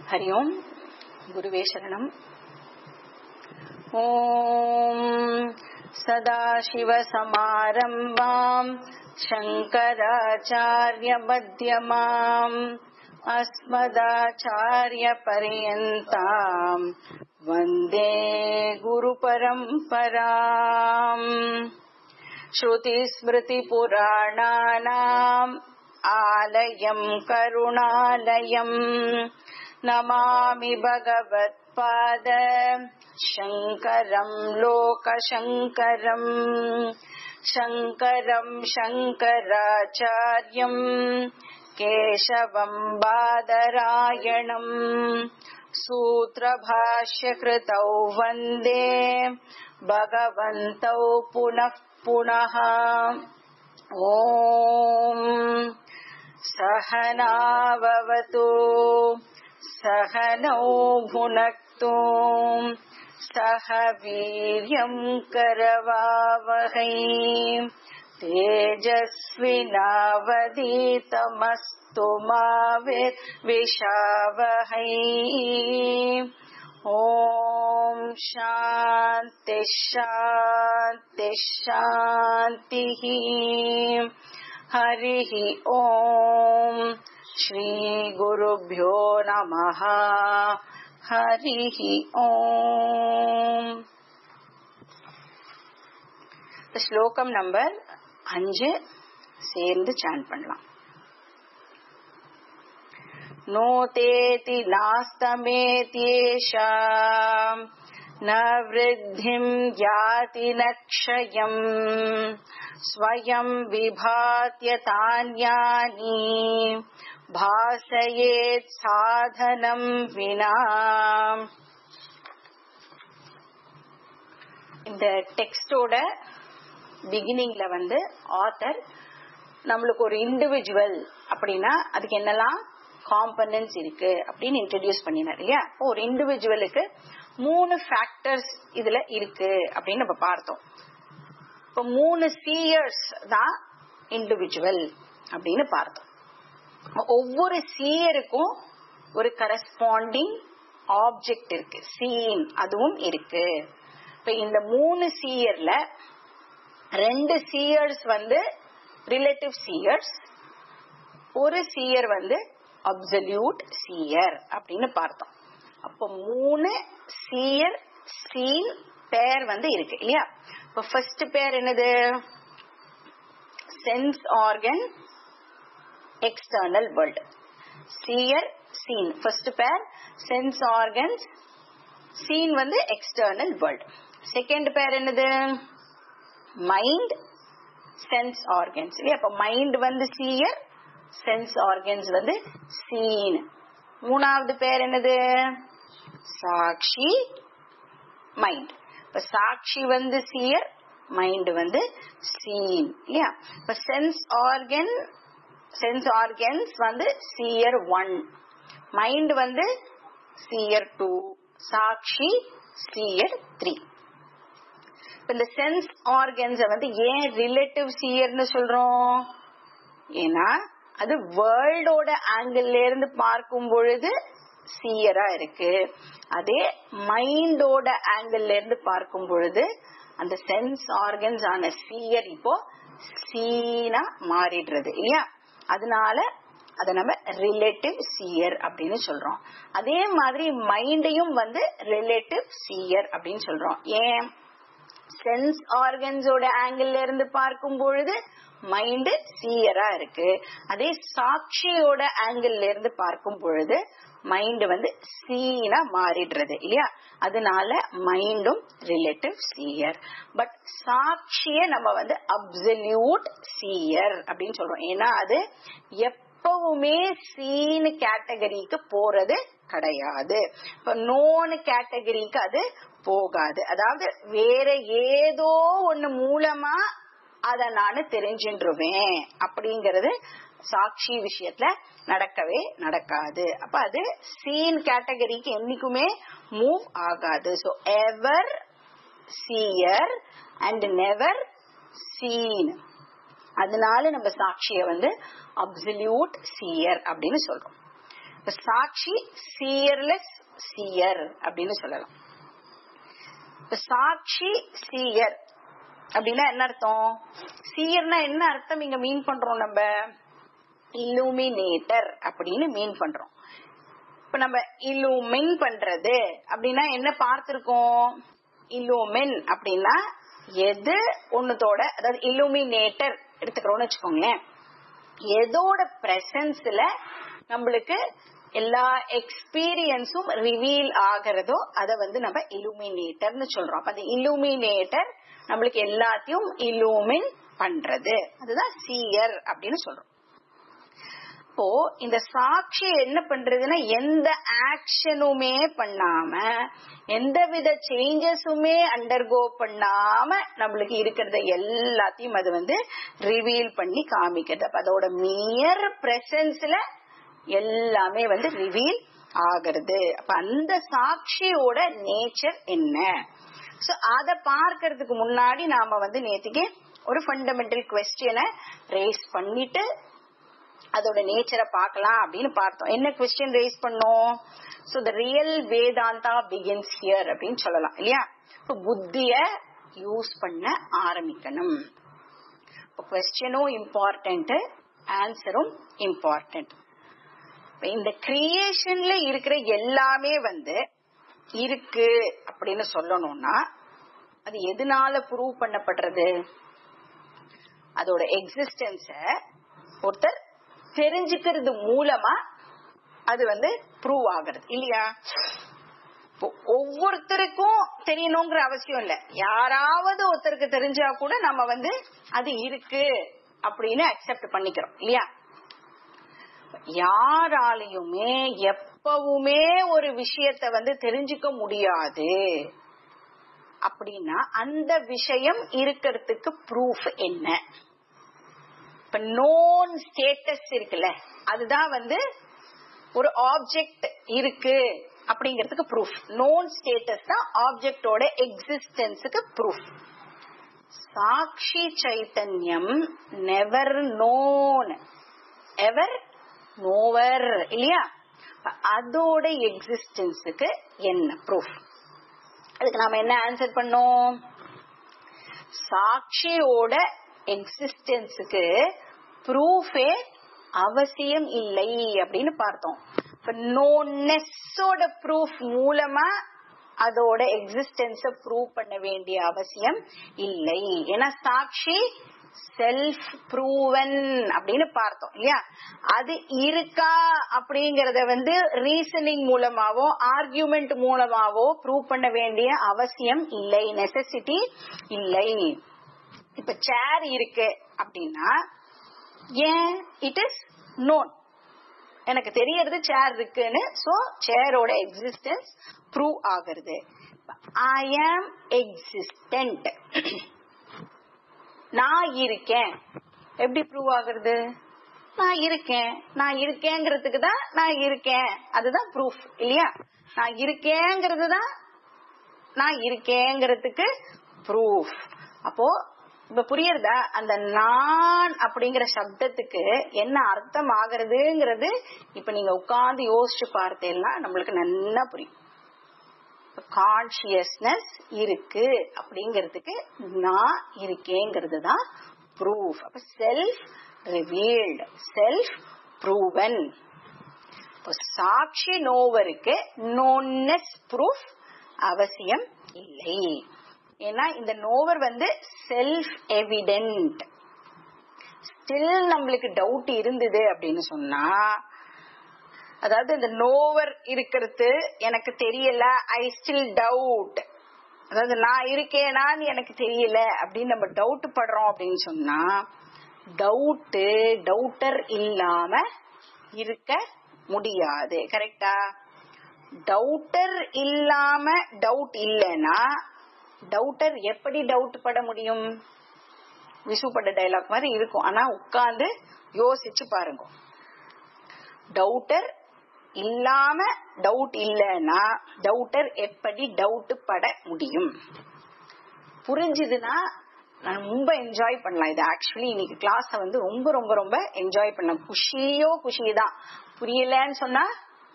हरि ओम् गुरुवे शरणम् ॐ सदाशिवसमारम्भाम् शङ्कराचार्यमध्यमाम् अस्मदाचार्यपर्यन्ताम् वन्दे गुरुपरम्पराम् श्रुतिस्मृतिपुराणानाम् आलयम् करुणालयम् नमामि भगवत्पाद शङ्करम् लोकशङ्करम् शङ्करम् शङ्कराचार्यम् केशवम् बादरायणम् सूत्रभाष्यकृतौ वन्दे भगवन्तौ पुनः पुनः ॐ सहनाववतु सहनौ भुनक्तु सह वीर्यम् करवावहै तेजस्विनावदीतमस्तु मा विद्विषावहै ॐ शान्ति शान्ति शान्तिः हरिः ॐ श्रीगुरुभ्यो नमः हरिः ॐ ஸ்லோகம் நம்பர் அஞ்சு சேர்ந்து சான் பண்ணலாம் नोतेति नास्तमेत्येषाम् न वृद्धिम् याति न क्षयम् स्वयम् विभात्य तान्यानि भासयेत् साधनम् विना இந்த டெக்ஸ்டோட பிகினிங்ல வந்து ஆத்தர் நம்மளுக்கு ஒரு இண்டிவிஜுவல் அப்படின்னா அதுக்கு என்னெல்லாம் காம்பனன்ஸ் இருக்கு அப்படின்னு இன்ட்ரடியூஸ் பண்ணினார் இல்லையா ஒரு இண்டிவிஜுவலுக்கு மூணு ஃபேக்டர்ஸ் இதுல இருக்கு அப்படின்னு நம்ம பார்த்தோம் இப்போ மூணு சீயர்ஸ் தான் இண்டிவிஜுவல் அப்படின்னு பார்த்தோம் ஒவ்வொரு சீயருக்கும் ஒரு கரஸ்பாண்டிங் ஆப்ஜெக்ட் இருக்கு சீன் அதுவும் இருக்கு இப்ப இந்த மூணு சீயர்ல ரெண்டு சீயர்ஸ் வந்து ரிலேட்டிவ் சீயர்ஸ் ஒரு சீயர் வந்து அப்சல்யூட் சீயர் அப்படின்னு பார்த்தோம் அப்போ மூணு சீயர் சீன் பேர் வந்து இருக்கு இல்லையா இப்போ ஃபர்ஸ்ட் பேர் என்னது sense organ external world seer seen first pair sense organs seen வந்து எக்ஸ்டர்னல் வேர்ல்டு செகண்ட் பேர் என்னது மைண்ட் சென்ஸ் ஆர்கன்ஸ் இல்லையா அப்ப மைண்ட் வந்து சீயர் சென்ஸ் ஆர்கன்ஸ் வந்து சீன் மூணாவது பேர் என்னது சாட்சி மைண்ட் இப்ப சாட்சி வந்து சீயர் மைண்ட் வந்து சீன் இல்லையா இப்ப சென்ஸ் ஆர்கன் சென்ஸ் ஆர்கன்ஸ் வந்து சீயர் ஒன் மைண்ட் வந்து சீயர் டூ சாட்சி சீயர் த்ரீ இந்த சென்ஸ் ஆர்கன்ஸ வந்து ஏன் ரிலேட்டிவ் சீயர்னு சொல்றோம் ஏன்னா அது வேர்ல்டோட ஆங்கிள் இருந்து பார்க்கும் பொழுது சீயரா இருக்கு அதே மைண்டோட ஆங்கிள் இருந்து பார்க்கும் பொழுது அந்த சென்ஸ் ஆர்கன்ஸ் ஆன சீயர் இப்போ சீனா மாறிடுறது இல்லையா அதனால அதை நம்ம ரிலேட்டிவ் சீயர் அப்படின்னு சொல்றோம் அதே மாதிரி மைண்டையும் வந்து ரிலேட்டிவ் சீயர் அப்படின்னு சொல்றோம் ஏன் சென்ஸ் ஆர்கன்ஸோட ஆங்கிள் இருந்து பார்க்கும் பொழுது மைண்ட் சீயரா இருக்கு அதே சாட்சியோட ஆங்கிள் இருந்து பார்க்கும் பொழுது மைண்ட் வந்து சீனா மாறிடுறது இல்லையா அதனால மைண்டும் ரிலேட்டிவ் சீயர் பட் சாட்சிய நம்ம வந்து அப்சல்யூட் சீயர் அப்படின்னு சொல்றோம் ஏன்னா அது எப்பவுமே சீனு கேட்டகரிக்கு போறது கிடையாது இப்ப நோனு கேட்டகரிக்கு அது போகாது அதாவது வேற ஏதோ ஒண்ணு மூலமா அத நானு தெரிஞ்சின்றுவேன் அப்படிங்கறது சாட்சி விஷயத்துல நடக்கவே நடக்காது அப்ப அது சீன் கேட்டகரிக்கு என்னைக்குமே மூவ் ஆகாது so ever seer and never seen அதனால நம்ம சாட்சிய வந்து அப்சல்யூட் சீயர் அப்படின்னு சொல்றோம் இப்ப சாட்சி சீயர்லெஸ் சீயர் அப்படின்னு சொல்லலாம் இப்ப சாட்சி சீயர் அப்படின்னா என்ன அர்த்தம் சீயர்னா என்ன அர்த்தம் இங்க மீன் பண்றோம் நம்ம இல்லுமினேட்டர் அப்படின்னு மீன் பண்றோம் இப்ப நம்ம இல்லுமின் பண்றது அப்படின்னா என்ன பார்த்திருக்கோம் இல்லுமின் அப்படின்னா எது ஒண்ணுத்தோட அதாவது இல்லுமினேட்டர் எடுத்துக்கிறோம்னு வச்சுக்கோங்களேன் எதோட பிரசன்ஸ்ல நம்மளுக்கு எல்லா எக்ஸ்பீரியன்ஸும் ரிவீல் ஆகிறதோ அத வந்து நம்ம illuminatorன்னு சொல்றோம் அப்ப அந்த illuminator நம்மளுக்கு எல்லாத்தையும் illumin பண்றது அதுதான் சீயர் அப்படின்னு சொல்றோம் இப்போ இந்த சாட்சி என்ன பண்றதுன்னா எந்த ஆக்ஷனுமே பண்ணாம எந்த வித சேஞ்சஸுமே அண்டர்கோ பண்ணாம நம்மளுக்கு இருக்கிறத எல்லாத்தையும் அது வந்து ரிவீல் பண்ணி காமிக்கிறது அப்ப அதோட மியர் பிரசன்ஸ்ல எல்லாமே வந்து ரிவீல் ஆகிறது அப்ப அந்த சாட்சியோட நேச்சர் என்ன சோ அத பார்க்கறதுக்கு முன்னாடி நாம வந்து நேத்துக்கு ஒரு ஃபண்டமெண்டல் கொஸ்டினை ரேஸ் பண்ணிட்டு அதோட நேச்சரை பார்க்கலாம் அப்படின்னு பார்த்தோம் என்ன கொஸ்டின் ரேஸ் பண்ணோம் so the real Vedanta begins here அப்படின்னு சொல்லலாம் இல்லையா இப்போ புத்திய யூஸ் பண்ண ஆரம்பிக்கணும் கொஸ்டினும் இம்பார்ட்டன்ட் ஆன்சரும் இம்பார்ட்டன்ட் இந்த கிரியேஷன்ல இருக்கிற எல்லாமே வந்து இருக்கு அப்படின்னு சொல்லணும்னா அது எதனால ப்ரூவ் பண்ணப்படுறது அதோட எக்ஸிஸ்டன்ஸ ஒருத்தர் தெரிஞ்சுக்கிறது மூலமா அது வந்து ப்ரூவ் ஆகுறது இல்லையா ஒவ்வொருத்தருக்கும் தெரியணுங்கிற அவசியம் இல்ல யாராவது ஒருத்தருக்கு தெரிஞ்சா கூட நம்ம வந்து அது இருக்கு அப்படின்னு அக்செப்ட் பண்ணிக்கிறோம் இல்லையா யாராலையுமே எப்பவுமே ஒரு விஷயத்த வந்து தெரிஞ்சுக்க முடியாது அப்படின்னா அந்த விஷயம் இருக்கிறதுக்கு ப்ரூஃப் என்ன இப்ப நோன் ஸ்டேட்டஸ் இருக்குல்ல அதுதான் வந்து ஒரு ஆப்ஜெக்ட் இருக்கு அப்படிங்கிறதுக்கு ப்ரூஃப் நோன் ஸ்டேட்டஸ் தான் ஆப்ஜெக்டோட எக்ஸிஸ்டன்ஸுக்கு ப்ரூஃப் சாட்சி சைத்தன்யம் நெவர் நோன் எவர் நோவர் இல்லையா அதோட எக்ஸிஸ்டன்ஸுக்கு என்ன ப்ரூஃப் அதுக்கு நாம என்ன ஆன்சர் பண்ணோம் சாட்சியோட எக்ஸிஸ்டன்ஸுக்கு ப்ரூஃபே அவசியம் இல்லை அப்படின்னு பார்த்தோம் இப்ப நோனஸோட ப்ரூஃப் மூலமா அதோட எக்ஸிஸ்டன்ஸ ப்ரூவ் பண்ண வேண்டிய அவசியம் இல்லை ஏன்னா சாட்சி செல்ஃப் ப்ரூவன் அப்படின்னு பார்த்தோம் இல்லையா அது இருக்கா அப்படிங்கறத வந்து ரீசனிங் மூலமாவோ ஆர்கியூமெண்ட் மூலமாவோ ப்ரூவ் பண்ண வேண்டிய அவசியம் இல்லை நெசசிட்டி இல்லை இப்ப சேர் இருக்கு அப்படின்னா ஏன் இட் இஸ் நோன் எனக்கு தெரியறது சேர் இருக்குன்னு சோ சேரோட எக்ஸிஸ்டன்ஸ் ப்ரூவ் ஆகுறது ஐ ஆம் எக்ஸிஸ்டன்ட் நான் இருக்கேன் எப்படி ப்ரூவ் ஆகுறது நான் இருக்கேன் நான் இருக்கேங்கிறதுக்கு தான் நான் இருக்கேன் அதுதான் ப்ரூஃப் இல்லையா நான் இருக்கேங்கிறது தான் நான் இருக்கேங்கிறதுக்கு ப்ரூஃப் அப்போ இப்ப புரியுறதா அந்த நான் அப்படிங்கிற சப்தத்துக்கு என்ன அர்த்தம் ஆகுறதுங்கிறது இப்ப நீங்க உட்கார்ந்து யோசிச்சு பார்த்தேன்னா நம்மளுக்கு நல்லா புரியும் கான்சியஸ்னஸ் இருக்கு அப்படிங்கிறதுக்கு நான் இருக்கேங்கிறது தான் ப்ரூஃப் அப்ப செல்ஃப் ரிவீல்டு செல்ஃப் ப்ரூவன் சாட்சி நோவருக்கு நோன்னஸ் ப்ரூஃப் அவசியம் இல்லை ஏன்னா இந்த நோவர் வந்து செல்ஃப் எவிடென்ட் ஸ்டில் நம்மளுக்கு டவுட் இருந்தது அப்படின்னு சொன்னா அதாவது இந்த நோவர் இருக்கிறது எனக்கு தெரியல ஐ ஸ்டில் டவுட் அதாவது நான் இருக்கேனான்னு எனக்கு தெரியல அப்படின்னு நம்ம டவுட் படுறோம் அப்படின்னு சொன்னா டவுட்டு டவுட்டர் இல்லாம இருக்க முடியாது கரெக்டா டவுட்டர் இல்லாம டவுட் இல்லைன்னா டவுட்டர் எப்படி டவுட் பட முடியும் விசுப்பட்ட டைலாக் மாதிரி இருக்கும் ஆனா உட்கார்ந்து யோசிச்சு பாருங்க டவுட்டர் இல்லாம டவுட் இல்லைன்னா டவுட்டர் எப்படி டவுட் பட முடியும் புரிஞ்சுதுன்னா நான் ரொம்ப என்ஜாய் பண்ணலாம் இது ஆக்சுவலி இன்னைக்கு கிளாஸ் வந்து ரொம்ப ரொம்ப ரொம்ப என்ஜாய் பண்ணலாம் குஷியோ குஷி தான் புரியலன்னு சொன்னா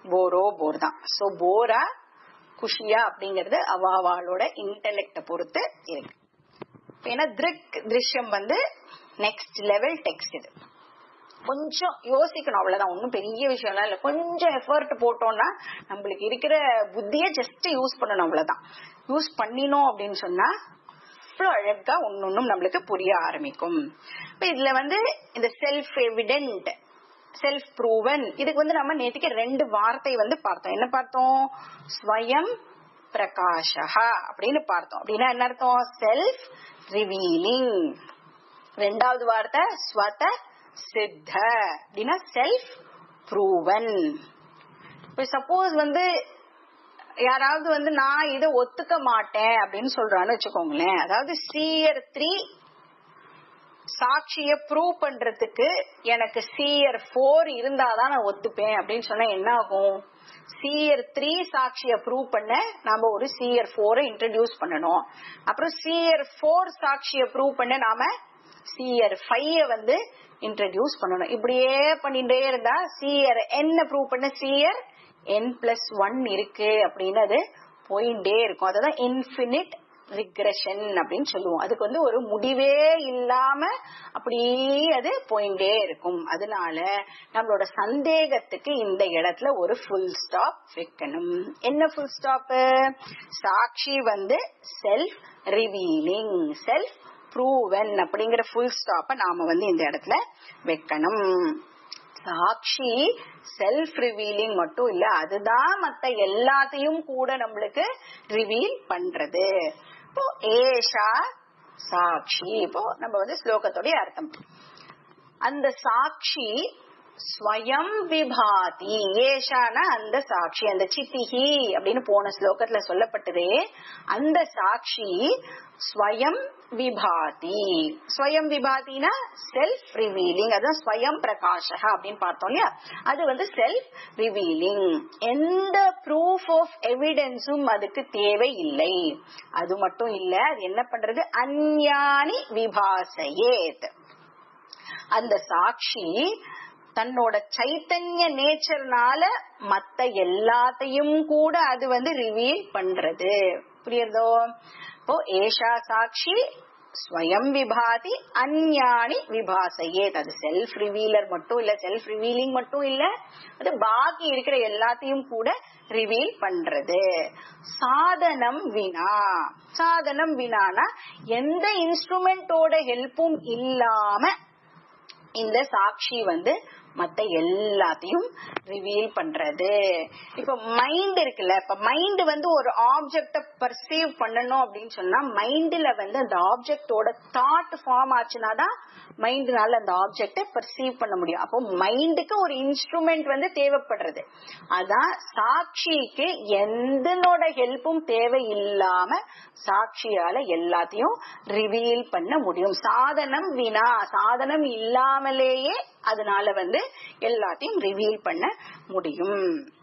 போரோ போர் தான் சோ போரா குஷியா அப்படிங்கறது அவ அவளோட இன்டெலெக்ட பொறுத்து இருக்கு இப்ப ஏன்னா திருக் திருஷ்யம் வந்து நெக்ஸ்ட் லெவல் டெக்ஸ்ட் இது கொஞ்சம் யோசிக்கணும் அவ்வளவுதான் ஒன்றும் பெரிய விஷயம்லாம் இல்ல கொஞ்சம் எஃபர்ட் போட்டோம்னா நம்மளுக்கு இருக்கிற புத்திய ஜஸ்ட் யூஸ் பண்ணணும் அவ்வளவுதான் யூஸ் பண்ணினோம் அப்படின்னு சொன்னா அவ்வளவு அழகா ஒன்னொன்னும் நம்மளுக்கு புரிய ஆரம்பிக்கும் இப்ப இதுல வந்து இந்த செல்ஃப் எவிடென்ட் செல்ஃப் ப்ரூவன் இதுக்கு வந்து நம்ம நேற்றுக்கு ரெண்டு வார்த்தை வந்து பார்த்தோம் என்ன பார்த்தோம் ஸ்வயம் பிரகாஷா அப்படின்னு பார்த்தோம் அப்படின்னா என்ன அர்த்தம் செல்ஃப் ரிவீலிங் ரெண்டாவது வார்த்தை ஸ்வத சித்த அப்படின்னா செல்ஃப் ப்ரூவன் இப்ப சப்போஸ் வந்து யாராவது வந்து நான் இதை ஒத்துக்க மாட்டேன் அப்படின்னு சொல்றான்னு வச்சுக்கோங்களேன் அதாவது சியர் த்ரீ சாட்சிய ப்ரூவ் பண்றதுக்கு எனக்கு சியர் ஃபோர் இருந்தாதான் நான் ஒத்துப்பேன் அப்படின்னு சொன்னா என்ன ஆகும் சியர் த்ரீ சாட்சிய ப்ரூவ் பண்ண நாம ஒரு சியர் ஃபோரை இன்ட்ரடியூஸ் பண்ணணும் அப்புறம் சியர் ஃபோர் சாட்சிய ப்ரூவ் பண்ண நாம சியர் ஃபைவ் வந்து இன்ட்ரடியூஸ் பண்ணணும் இப்படியே பண்ணிட்டே இருந்தா சியர் என்ன ப்ரூவ் பண்ண சியர் என் பிளஸ் ஒன் இருக்கு அப்படின்னு அது போயிட்டே இருக்கும் அதுதான் இன்பினிட் ரிக்ரெஷன் அப்படின்னு சொல்லுவோம் அதுக்கு வந்து ஒரு முடிவே இல்லாம அப்படியே அது போயிட்டே இருக்கும் அதனால நம்மளோட சந்தேகத்துக்கு இந்த இடத்துல ஒரு ஃபுல் ஸ்டாப் வைக்கணும் என்ன ஃபுல் ஸ்டாப் சாட்சி வந்து செல்ஃப் ரிவீலிங் செல்ஃப் ப்ரூவன் அப்படிங்கிற ஃபுல் ஸ்டாப்ப நாம வந்து இந்த இடத்துல வைக்கணும் சாட்சி செல்ஃப் ரிவீலிங் மட்டும் இல்ல அதுதான் மத்த எல்லாத்தையும் கூட நம்மளுக்கு ரிவீல் பண்றது இப்போ ஏஷா சாட்சி இப்போ நம்ம வந்து ஸ்லோகத்தோடைய அர்த்தம் அந்த சாட்சி ஸ்வயம் விபாதி ஏஷான அந்த சாட்சி அந்த சித்திஹி அப்படின்னு போன ஸ்லோகத்துல சொல்லப்பட்டதே அந்த சாட்சி ஸ்வயம் விபாதி ஸ்வயம் விபாதினா செல்ஃப் ரிவீலிங் அதான் ஸ்வயம் பிரகாஷக அப்படின்னு பார்த்தோம் இல்லையா அது வந்து செல்ஃப் ரிவீலிங் எந்த ப்ரூஃப் ஆஃப் எவிடன்ஸும் அதுக்கு தேவை இல்லை அது மட்டும் இல்ல அது என்ன பண்றது அந்யானி விபாசையேத் அந்த சாட்சி தன்னோட சைத்தன்ய நேச்சர்னால மத்த எல்லாத்தையும் கூட அது வந்து ரிவீல் பண்றது புரியுறதோ இப்போ ஏஷா சாட்சி ஸ்வயம் விபாதி அந்யானி விபாசையே அது செல்ஃப் ரிவீலர் மட்டும் இல்ல செல்ஃப் ரிவீலிங் மட்டும் இல்ல அது பாக்கி இருக்கிற எல்லாத்தையும் கூட ரிவீல் பண்றது சாதனம் வினா சாதனம் வினானா எந்த இன்ஸ்ட்ருமெண்டோட ஹெல்ப்பும் இல்லாம இந்த சாட்சி வந்து மத்த எல்லாத்தையும் ரிவீல் பண்றது இப்ப மைண்ட் இருக்குல்ல இப்ப மைண்ட் வந்து ஒரு ஆப்ஜெக்ட பர்சீவ் பண்ணணும் அப்படின்னு சொன்னா மைண்ட்ல வந்து அந்த ஆப்ஜெக்டோட தாட் ஃபார்ம் ஆச்சுன்னா தான் மைண்ட்னால அந்த ஆப்ஜெக்ட பர்சீவ் பண்ண முடியும் அப்போ மைண்டுக்கு ஒரு இன்ஸ்ட்ருமெண்ட் வந்து தேவைப்படுறது அதான் சாட்சிக்கு எந்தனோட ஹெல்ப்பும் தேவை இல்லாம சாட்சியால எல்லாத்தையும் ரிவீல் பண்ண முடியும் சாதனம் வினா சாதனம் இல்லாமலேயே அதனால வந்து எல்லாத்தையும் ரிவீல் பண்ண முடியும்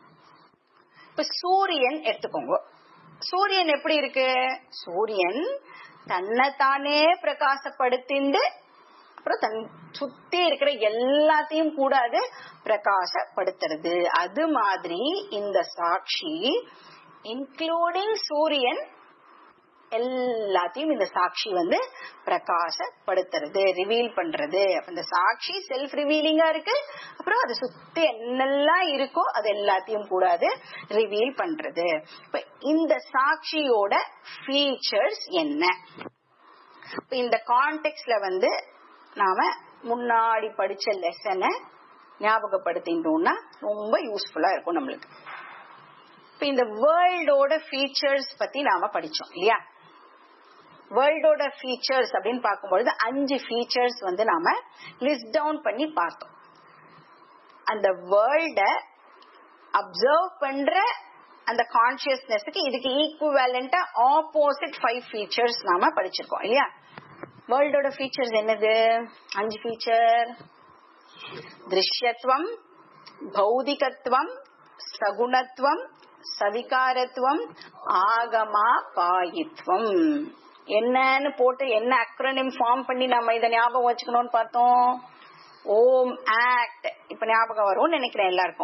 இப்ப சூரியன் எடுத்துக்கோங்க சூரியன் எப்படி இருக்கு சூரியன் தன்னைத்தானே பிரகாசப்படுத்திண்டு அப்புறம் தன் சுத்தி இருக்கிற எல்லாத்தையும் கூட அது பிரகாசப்படுத்துறது அது மாதிரி இந்த சாட்சி இன்க்ளூடிங் சூரியன் எல்லாத்தையும் இந்த சாட்சி வந்து பிரகாசப்படுத்துறது ரிவீல் பண்றது இந்த சாட்சி செல்ஃப் ரிவீலிங்கா இருக்கு அப்புறம் அது சுத்தி என்னெல்லாம் இருக்கோ அது எல்லாத்தையும் கூட அது ரிவீல் பண்றது இப்ப இந்த சாட்சியோட ஃபீச்சர்ஸ் என்ன இப்ப இந்த கான்டெக்ட்ல வந்து நாம முன்னாடி படிச்ச லெசனை ஞாபகப்படுத்திட்டோம்னா ரொம்ப யூஸ்ஃபுல்லா இருக்கும் நம்மளுக்கு இப்ப இந்த வேர்ல்டோட ஃபீச்சர்ஸ் பத்தி நாம படிச்சோம் இல்லையா வேர்ல்டோட ஃபீச்சர்ஸ் அப்படின்னு பார்க்கும்பொழுது அஞ்சு ஃபீச்சர்ஸ் வந்து நாம லிஸ்ட் டவுன் பண்ணி பார்த்தோம் அந்த வேர்ல்ட அப்சர்வ் பண்ற அந்த கான்சியஸ்னஸ்க்கு இதுக்கு ஈக்குவலண்டா ஆப்போசிட் ஃபைவ் ஃபீச்சர்ஸ் நாம படிச்சிருக்கோம் இல்லையா வேர்ல்டோட ஃபீச்சர்ஸ் என்னது அஞ்சு ஃபீச்சர் திருஷ்யத்துவம் பௌதிகத்துவம் சகுணத்துவம் சவிகாரத்துவம் ஆகமா பாயித்வம் என்னன்னு போட்டு என்ன அக்ரோனிம் ஃபார்ம் பண்ணி நம்ம இதை ஞாபகம் வச்சுக்கணும்னு பார்த்தோம் ஓம் ஆக்ட் இப்ப ஞாபகம் வரும்னு நினைக்கிறேன் எல்லாருக்கும்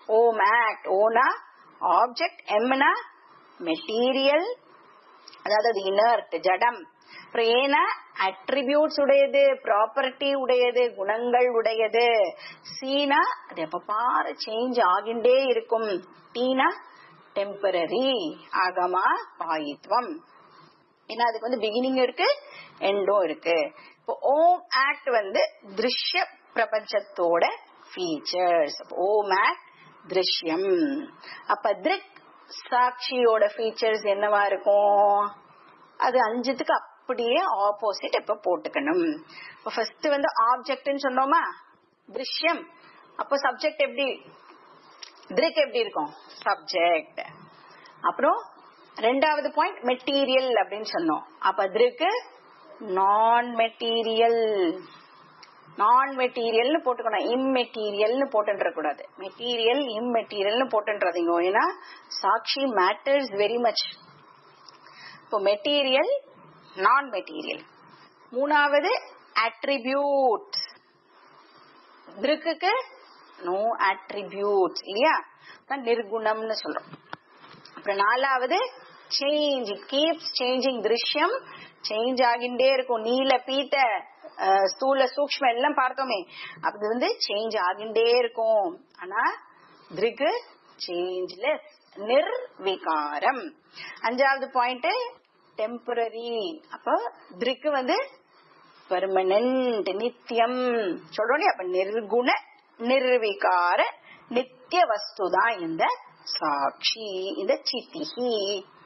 ஓம் ஆக்ட் ஓனா ஆப்ஜெக்ட் எம்னா மெட்டீரியல் அதாவது அது இனர்ட் ஜடம் அப்புறம் ஏனா அட்ரிபியூட்ஸ் உடையது ப்ராப்பர்ட்டி உடையது குணங்கள் உடையது சீனா அது எப்ப பாரு சேஞ்ச் ஆகிண்டே இருக்கும் டீனா டெம்பரரி ஆகமா பாயித்வம் ஏன்னா அதுக்கு வந்து பிகினிங் இருக்கு எண்டும் இருக்கு இப்போ ஓம் ஆக்ட் வந்து திருஷ்ய பிரபஞ்சத்தோட ஃபீச்சர்ஸ் ஓம் ஆக்ட் திருஷ்யம் அப்ப திருக் சாட்சியோட ஃபீச்சர்ஸ் என்னவா இருக்கும் அது அஞ்சுத்துக்கு அப்படியே ஆப்போசிட் எப்ப போட்டுக்கணும் இப்போ ஃபர்ஸ்ட் வந்து ஆப்ஜெக்ட்னு சொன்னோமா திருஷ்யம் அப்போ சப்ஜெக்ட் எப்படி திருக் எப்படி இருக்கும் சப்ஜெக்ட் அப்புறம் ரெண்டாவது பாயிண்ட் மெட்டீரியல் அப்படின்னு சொன்னோம் அப்ப திருக்கு நான் மெட்டீரியல் நான் மெட்டீரியல்னு போட்டுக்கணும் இம்மெட்டீரியல்னு போட்டுன்ற கூடாது மெட்டீரியல் இம்மெட்டீரியல்னு போட்டுன்றதுங்க ஏன்னா சாட்சி மேட்டர்ஸ் வெரி மச் இப்போ மெட்டீரியல் நான் மெட்டீரியல் மூணாவது அட்ரிபியூட் திருக்குக்கு நோ அட்ரிபியூட் இல்லையா நிர்குணம்னு சொல்றோம் அப்புறம் நாலாவது சேஞ்ச் கீப்ஸ் சேஞ்சிங் திருஷ்யம் சேஞ்ச் ஆகிண்டே இருக்கும் நீல பீத்த ஸ்தூல சூக்ம எல்லாம் பார்த்தோமே அது வந்து சேஞ்ச் ஆகிண்டே இருக்கும் ஆனா திருக்கு சேஞ்ச்லெஸ் நிர்விகாரம் அஞ்சாவது பாயிண்ட் டெம்பரரி அப்ப திருக்கு வந்து பெர்மனன்ட் நித்தியம் சொல்றோம் அப்ப நிர்குண நிர்விகார நித்திய வஸ்து தான் இந்த சாட்சி இந்த சித்திகி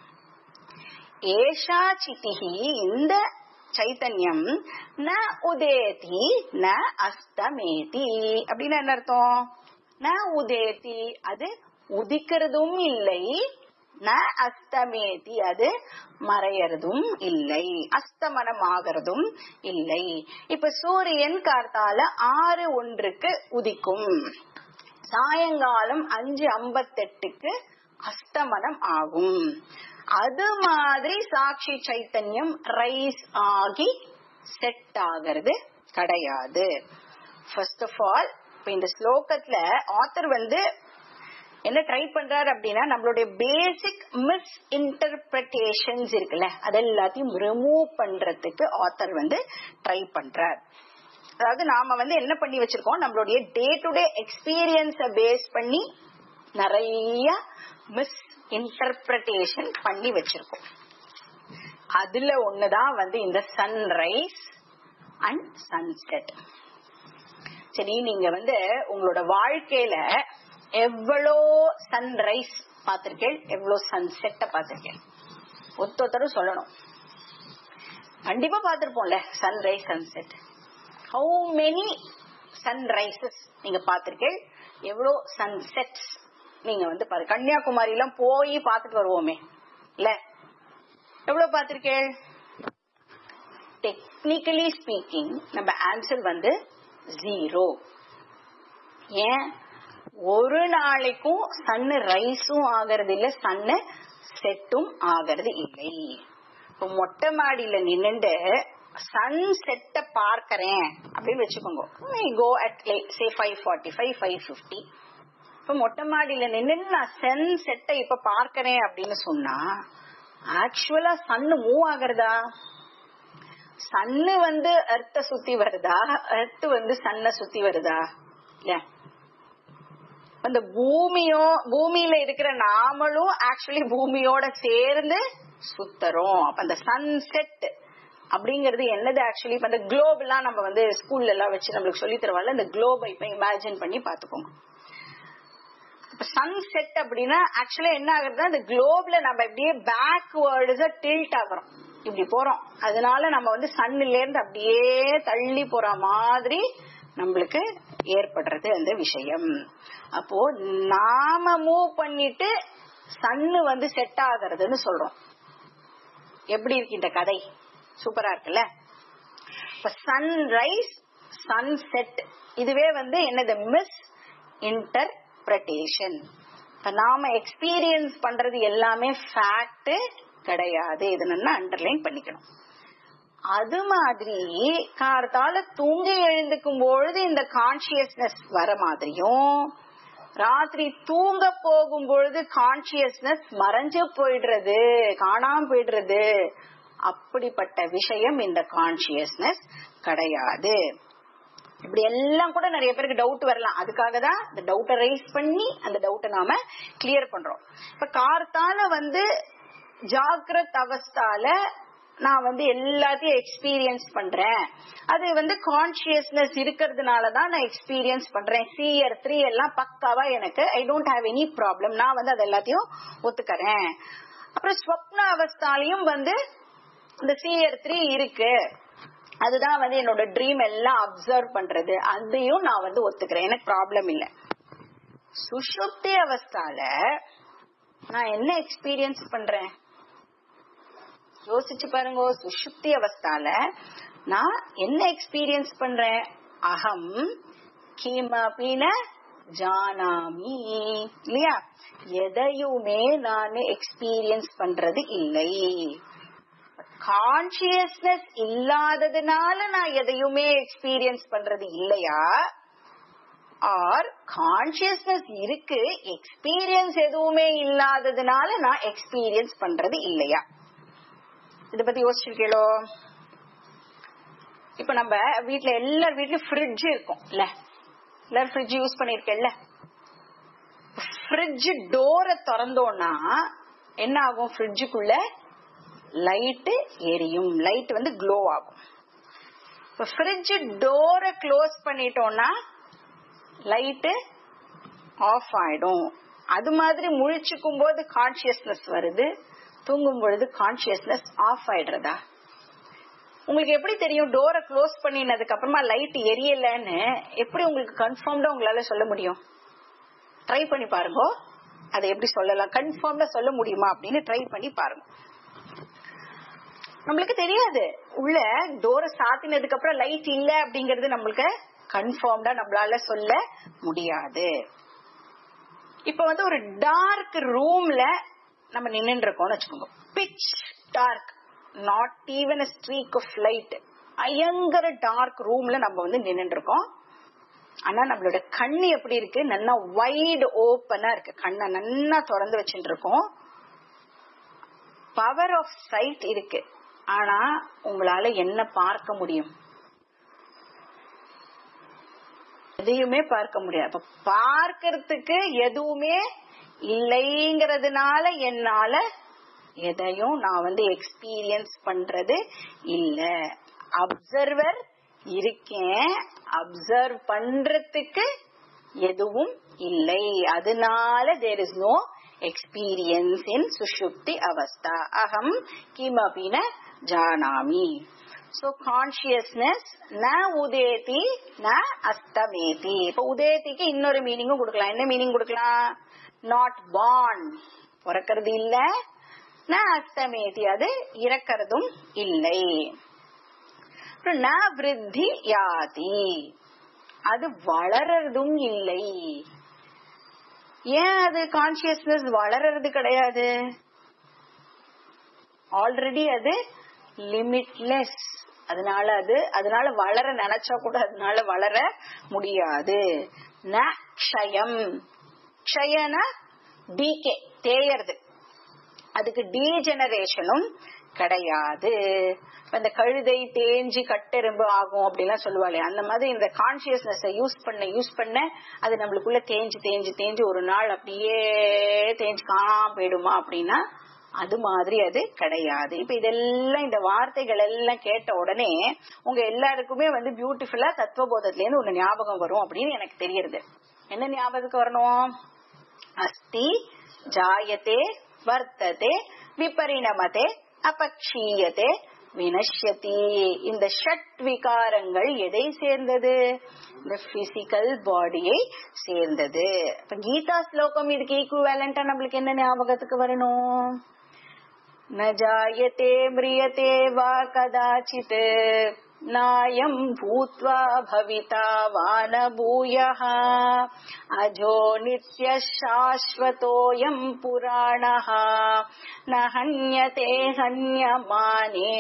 ஏஷா சித்திகி இந்த சைத்தன்யம் ந உதேதி ந அஸ்தமேதி அப்படின்னு என்ன அர்த்தம் ந உதேதி அது உதிக்கிறதும் இல்லை ந அஸ்தமேதி அது மறையறதும் இல்லை அஸ்தமனம் ஆகிறதும் இல்லை இப்ப சூரியன் கார்த்தால ஆறு ஒன்றுக்கு உதிக்கும் சாயங்காலம் அஞ்சு ஐம்பத்தெட்டுக்கு அஸ்தமனம் ஆகும் அது மாதிரி சாட்சி சைத்தன்யம் ரைஸ் ஆகி செட் ஆகிறது கிடையாது ஃபர்ஸ்ட் ஆஃப் ஆல் இப்ப இந்த ஸ்லோகத்துல ஆத்தர் வந்து என்ன ட்ரை பண்றாரு அப்படின்னா நம்மளுடைய பேசிக் மிஸ் இன்டர்பிரேஷன்ஸ் இருக்குல்ல அது எல்லாத்தையும் ரிமூவ் பண்றதுக்கு ஆத்தர் வந்து ட்ரை பண்றார் அதாவது நாம வந்து என்ன பண்ணி வச்சிருக்கோம் நம்மளுடைய டே டு டே எக்ஸ்பீரியன்ஸ பேஸ் பண்ணி நிறைய மிஸ் இன்டர்பிரேஷன் பண்ணி வச்சிருக்கோம் அதுல ஒண்ணுதான் வந்து இந்த சன்ரைஸ் அண்ட் சன்செட் சரி நீங்க வந்து உங்களோட வாழ்க்கையில எவ்வளோ சன்ரைஸ் பார்த்திருக்கேன் எவ்வளவு சன்செட்ட பார்த்திருக்கேன் ஒத்தொத்தரும் சொல்லணும் கண்டிப்பா பார்த்திருப்போம்ல sunrise sunset how many sunrises நீங்க பார்த்திருக்கேன் எவ்வளோ சன்செட்ஸ் நீங்க வந்து பாரு கன்னியாகுமரி எல்லாம் போய் பார்த்துட்டு வருவோமே இல்ல எவ்வளவு பார்த்திருக்கேன் டெக்னிக்கலி ஸ்பீக்கிங் நம்ம ஆன்சர் வந்து ஜீரோ ஏன் ஒரு நாளைக்கும் சன்னு ரைஸும் ஆகிறது இல்ல சன்னு செட்டும் ஆகிறது இல்லை இப்போ மொட்டை மாடியில நின்னுண்டு சன் செட்டை பார்க்கறேன் அப்படின்னு வச்சுக்கோங்க go at say five forty five five fifty இப்ப மொட்டை மாடியில நின்று நான் சன் செட்டை இப்ப பார்க்கறேன் அப்படின்னு சொன்னா ஆக்சுவலா சன்னு மூவ் ஆகுறதா சன்னு வந்து அர்த்த சுத்தி வருதா அர்த்து வந்து சன்ன சுத்தி வருதா இல்ல அந்த பூமியோ பூமியில இருக்கிற நாமளும் ஆக்சுவலி பூமியோட சேர்ந்து சுத்தறோம் அப்ப அந்த சன்செட் அப்படிங்கிறது என்னது ஆக்சுவலி இப்ப அந்த குளோப் எல்லாம் நம்ம வந்து ஸ்கூல்ல எல்லாம் வச்சு நம்மளுக்கு சொல்லி தருவாங்கல்ல இந்த குளோபை இப்ப இமேஜின் பண்ணி பாத்துக்கோங்க இப்ப சன்செட் அப்படின்னா ஆக்சுவலா என்ன ஆகுதுன்னா இந்த குளோப்ல நம்ம அப்படியே பேக்வேர்ட்ஸா டில்ட் ஆகுறோம் இப்படி போறோம் அதனால நம்ம வந்து சன்னில இருந்து அப்படியே தள்ளி போற மாதிரி நம்மளுக்கு ஏற்படுறது அந்த விஷயம் அப்போ நாம மூவ் பண்ணிட்டு சன்னு வந்து செட் ஆகுறதுன்னு சொல்றோம் எப்படி இருக்கு இந்த கதை சூப்பரா இருக்குல்ல இப்ப சன்ரைஸ் சன்செட் இதுவே வந்து என்னது மிஸ் இன்டர்பிரேஷன் இப்ப நாம எக்ஸ்பீரியன்ஸ் பண்றது எல்லாமே ஃபேக்ட் கிடையாது இது நல்லா அண்டர்லைன் பண்ணிக்கணும் அது மாதிரி கார்த்தால தூங்கி எழுந்துக்கும் பொழுது இந்த கான்சியஸ்னஸ் வர மாதிரியும் ராத்திரி தூங்க போகும் பொழுது கான்சியஸ்னஸ் மறைஞ்சு போயிடுறது காணாம போயிடுறது அப்படிப்பட்ட விஷயம் இந்த கான்சியஸ்னஸ் கிடையாது இப்படி எல்லாம் கூட நிறைய பேருக்கு டவுட் வரலாம் அதுக்காக தான் இந்த டவுட்டை ரைஸ் பண்ணி அந்த டவுட்டை நாம கிளியர் பண்றோம் இப்ப கார்த்தால வந்து ஜாகிரத் அவஸ்தால நான் வந்து எல்லாத்தையும் எக்ஸ்பீரியன்ஸ் பண்றேன் அது வந்து கான்சியஸ்னஸ் இருக்கிறதுனால தான் நான் எக்ஸ்பீரியன்ஸ் பண்றேன் சிஆர் த்ரீ எல்லாம் பக்காவா எனக்கு I don't have any problem நான் வந்து அது எல்லாத்தையும் ஒத்துக்கறேன் அப்புறம் ஸ்வப்ன அவஸ்தாலையும் வந்து இந்த சிஆர் த்ரீ இருக்கு அதுதான் வந்து என்னோட ட்ரீம் எல்லாம் அப்சர்வ் பண்றது அதையும் நான் வந்து ஒத்துக்கிறேன் எனக்கு ப்ராப்ளம் இல்ல சுஷுப்தி அவஸ்தால நான் என்ன எக்ஸ்பீரியன்ஸ் பண்றேன் யோசிச்சு பாருங்க சுஷுப்தி அவஸ்தால நான் என்ன எக்ஸ்பீரியன்ஸ் பண்றேன் அகம் கிமபின ஜானாமி இல்லையா எதையுமே நான் எக்ஸ்பீரியன்ஸ் பண்றது இல்லை கான்சியஸ்னஸ் இல்லாததுனால நான் எதையுமே எக்ஸ்பீரியன்ஸ் பண்றது இல்லையா ஆர் கான்சியஸ்னஸ் இருக்கு எக்ஸ்பீரியன்ஸ் எதுவுமே இல்லாததுனால நான் எக்ஸ்பீரியன்ஸ் பண்றது இல்லையா இத பத்தி யோசிச்சிருக்கீங்களோ இப்ப நம்ம வீட்ல எல்லார் வீட்லயும் ஃப்ரிட்ஜ் இருக்கும் இல்ல எல்லாரும் ஃப்ரிட்ஜ் யூஸ் பண்ணிருக்கேன்ல ஃப்ரிட்ஜ் டோரை திறந்தோம்னா என்ன ஆகும் ஃப்ரிட்ஜுக்குள்ள லைட் எரியும் லைட் வந்து க்ளோ ஆகும் இப்ப ஃப்ரிட்ஜ் டோரை க்ளோஸ் பண்ணிட்டோம்னா லைட் ஆஃப் ஆயிடும் அது மாதிரி முழிச்சுக்கும் போது கான்சியஸ்னஸ் வருது தூங்கும் பொழுது கான்சியஸ்னஸ் ஆஃப் ஆயிடுறதா உங்களுக்கு எப்படி தெரியும் டோரை க்ளோஸ் பண்ணினதுக்கு அப்புறமா லைட் எரியலன்னு எப்படி உங்களுக்கு கன்ஃபார்ம்டா உங்களால சொல்ல முடியும் ட்ரை பண்ணி பாருங்க அதை எப்படி சொல்லலாம் கன்ஃபார்ம்டா சொல்ல முடியுமா அப்படின்னு ட்ரை பண்ணி பாருங்க நம்மளுக்கு தெரியாது உள்ள டோரை சாத்தினதுக்கு அப்புறம் லைட் இல்ல அப்படிங்கறது நம்மளுக்கு கன்ஃபார்ம்டா நம்மளால சொல்ல முடியாது இப்ப வந்து ஒரு டார்க் ரூம்ல நம்ம நின்று இருக்கோம்னு வச்சுக்கோங்க pitch dark not even a streak of light பயங்கர டார்க் ரூம்ல நம்ம வந்து நின்று இருக்கோம் ஆனா நம்மளோட கண்ணு எப்படி இருக்கு நல்லா வைட் ஓப்பனா இருக்கு கண்ணை நல்லா திறந்து வச்சுட்டு இருக்கோம் பவர் ஆஃப் சைட் இருக்கு ஆனா உங்களால என்ன பார்க்க முடியும் எதையுமே பார்க்க முடியாது அப்ப பார்க்கறதுக்கு எதுவுமே இல்லைங்கிறதுனால என்னால எதையும் நான் வந்து எக்ஸ்பீரியன்ஸ் பண்றது இல்ல அப்சர்வர் இருக்கேன் அப்சர்வ் பண்றதுக்கு எதுவும் இல்லை அதனால there is no experience in சுஷுப்தி அவஸ்தா அகம் கிமபின ஜானாமி சோ கான்சியஸ்னஸ் ந உதேதி ந அஸ்தமேதி இப்ப உதேதிக்கு இன்னொரு மீனிங்கும் கொடுக்கலாம் என்ன மீனிங் கொடுக்கலாம் நாட் பார்ன் பிறக்கிறது இல்ல ந அஸ்தமேதி அது இறக்கிறதும் இல்லை ந விருத்தி யாதி அது வளர்றதும் இல்லை ஏன் அது கான்சியஸ்னஸ் வளர்றது கிடையாது ஆல்ரெடி அது லிமிட்லெஸ் அதனால அது அதனால வளர நினைச்சா கூட அதனால வளர முடியாது ந க்ஷயம் க்ஷயன டீகே தேயறது அதுக்கு டீஜெனரேஷனும் கிடையாது இந்த கழுதை தேஞ்சு கட்டெரும்பு ஆகும் அப்படிலாம் சொல்லுவாளே அந்த மாதிரி இந்த கான்சியஸ்னஸ் யூஸ் பண்ண யூஸ் பண்ண அது நம்மளுக்குள்ள தேஞ்சு தேஞ்சு தேஞ்சு ஒரு நாள் அப்படியே தேஞ்சு காணாம போயிடுமா அப்படின்னா அது மாதிரி அது கிடையாது இப்ப இதெல்லாம் இந்த வார்த்தைகள் எல்லாம் கேட்ட உடனே உங்க எல்லாருக்குமே வந்து பியூட்டிஃபுல்லா தத்துவபோதத்துல இருந்து ஒண்ணு ஞாபகம் வரும் அப்படின்னு எனக்கு தெரியுது என்ன ஞாபகத்துக்கு வரணும் அஸ்தி ஜாயத்தே வர்த்ததே விபரிணமதே அபக்ஷீயத்தே வினஷ்யதி இந்த ஷட் விகாரங்கள் எதை சேர்ந்தது இந்த பிசிக்கல் பாடியை சேர்ந்தது இப்ப கீதா ஸ்லோகம் இதுக்கு ஈக்குவேலண்டா நம்மளுக்கு என்ன ஞாபகத்துக்கு வரணும் ந ஜாயத்தே மிரியத்தே வா கதாச்சித் नायम् भूत्वा भविता वा न भूयः अजो नित्यः शाश्वतोऽयम् पुराणः न हन्यते हन्यमाने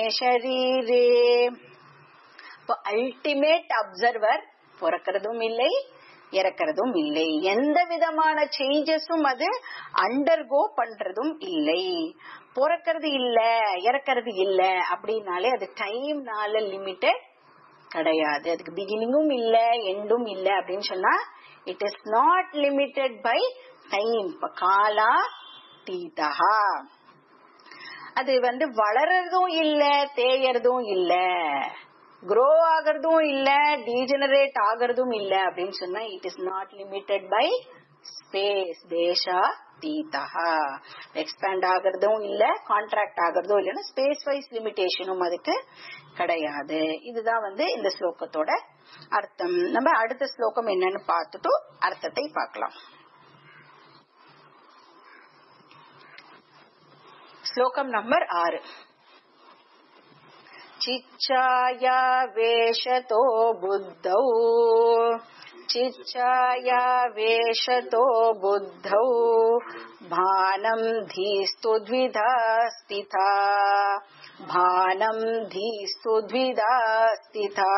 शरीरे இப்போ அல்டிமேட் அப்சர்வர் பிறக்கிறதும் இல்லை இறக்கிறதும் இல்லை எந்த விதமான சேஞ்சஸும் அது அண்டர்கோ பண்றதும் இல்லை பிறக்கிறது இல்ல இறக்கிறது இல்ல அப்படின்னாலே அது டைம்னால லிமிட்டட் கிடையாது அதுக்கு பிகினிங்கும் இல்ல எண்டும் இல்ல அப்படின்னு சொன்னா it is not limited by time இப்ப காலா தீதா அது வந்து வளர்றதும் இல்ல தேயறதும் இல்ல க்ரோ ஆகிறதும் இல்ல டீஜெனரேட் ஆகிறதும் இல்ல அப்படின்னு சொன்னா it is not limited by space தேஷா தீதா எக்ஸ்பேண்ட் ஆகிறதும் இல்ல கான்ட்ராக்ட் ஆகிறதும் இல்லைன்னா ஸ்பேஸ் வைஸ் லிமிடேஷனும் அதுக்கு கிடையாது இதுதான் வந்து இந்த ஸ்லோகத்தோட அர்த்தம் நம்ம அடுத்த ஸ்லோகம் என்னன்னு பார்த்துட்டு அர்த்தத்தை பார்க்கலாம் ஸ்லோகம் நம்பர் ஆறு चिच्छाया वेशतो बुद्धौ चिच्छाया वेशतो बुद्धौ भानं धीस्तु द्विधा स्थिता भानं धीस्तु द्विधा स्थिता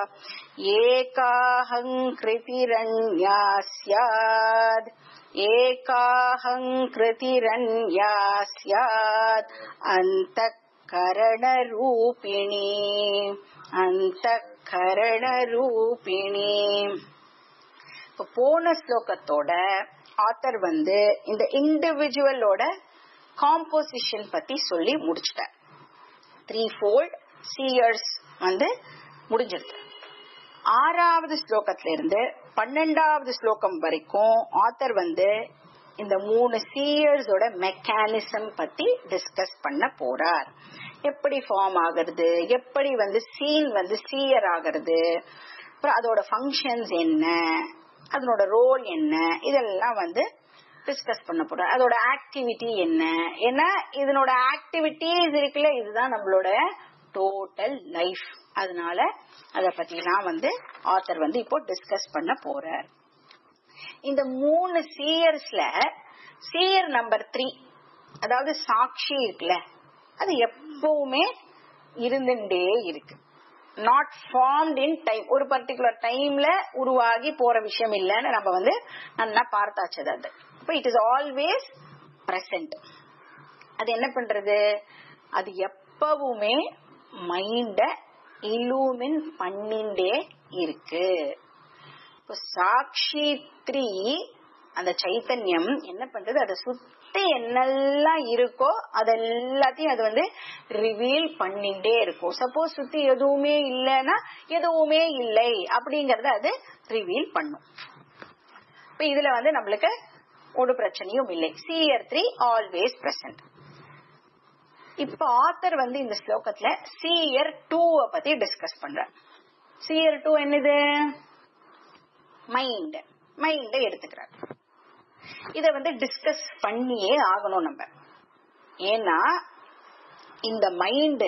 एकाहङ्कृतिरन्या स्यात् एकाहङ्कृतिरन्या स्यात् अन्तः கரணரூபிணி அந்த கரணரூபிணி இப்ப போன ஸ்லோகத்தோட ஆத்தர் வந்து இந்த இண்டிவிஜுவலோட காம்போசிஷன் பத்தி சொல்லி முடிச்சிட்டார் த்ரீ ஃபோல்ட் சீயர்ஸ் வந்து முடிஞ்சிருது ஆறாவது ஸ்லோகத்துல இருந்து பன்னெண்டாவது ஸ்லோகம் வரைக்கும் ஆத்தர் வந்து இந்த மூணு சீயர்ஸோட மெக்கானிசம் பத்தி டிஸ்கஸ் பண்ண போறார் எப்படி ஃபார்ம் ஆகுறது எப்படி வந்து சீன் வந்து சீயர் ஆகிறது அப்புறம் அதோட ஃபங்க்ஷன்ஸ் என்ன அதனோட ரோல் என்ன இதெல்லாம் வந்து டிஸ்கஸ் பண்ண போறோம் அதோட ஆக்டிவிட்டி என்ன ஏன்னா இதனோட ஆக்டிவிட்டிஸ் இருக்குல்ல இதுதான் நம்மளோட டோட்டல் லைஃப் அதனால அத பத்திலாம் வந்து ஆத்தர் வந்து இப்போ டிஸ்கஸ் பண்ண போறார் இந்த மூணு சீயர்ஸ்ல சீயர் நம்பர் த்ரீ அதாவது சாட்சி இருக்குல்ல அது எப்பவுமே இருந்துட்டே இருக்கு நாட் ஃபார்ம்ட் இன் டைம் ஒரு பர்டிகுலர் டைம்ல உருவாகி போற விஷயம் இல்லைன்னு நம்ம வந்து நல்லா பார்த்தாச்சது அது இப்போ இட் இஸ் ஆல்வேஸ் பிரசன்ட் அது என்ன பண்றது அது எப்பவுமே மைண்ட இலூமின் பண்ணிண்டே இருக்கு இப்போ சாட்சி த்ரீ அந்த சைத்தன்யம் என்ன பண்றது அதை சுத்தி என்னெல்லாம் இருக்கோ அதெல்லாத்தையும் அது வந்து ரிவீல் பண்ணிட்டே இருக்கும் சப்போஸ் சுத்தி எதுவுமே இல்லைன்னா எதுவுமே இல்லை அப்படிங்கறத அது ரிவீல் பண்ணும் இப்ப இதுல வந்து நம்மளுக்கு ஒரு பிரச்சனையும் இல்லை சிஆர் த்ரீ ஆல்வேஸ் பிரசன்ட் இப்ப ஆத்தர் வந்து இந்த ஸ்லோகத்துல சிஆர் டூவை பத்தி டிஸ்கஸ் பண்ற சிஆர் டூ என்னது மைண்ட் மைண்ட எடுத்துக்கிறார் இத வந்து டிஸ்கஸ் பண்ணியே ஆகணும் நம்ம ஏன்னா இந்த மைண்டு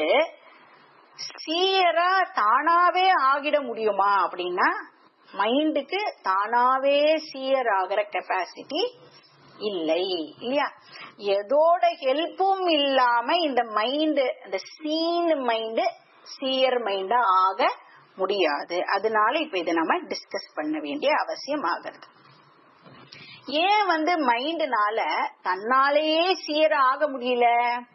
சீயரா தானாவே ஆகிட முடியுமா அப்படின்னா மைண்டுக்கு தானாவே சீயர் ஆகிற கெப்பாசிட்டி இல்லை இல்லையா எதோட ஹெல்ப்பும் இல்லாம இந்த மைண்டு இந்த சீன் மைண்டு சீயர் மைண்டா ஆக முடியாது அதனால இப்ப இதை நம்ம டிஸ்கஸ் பண்ண வேண்டிய அவசியம் ஆகிறது ஏன் வந்து மைண்டுனால தன்னாலேயே சீர ஆக முடியல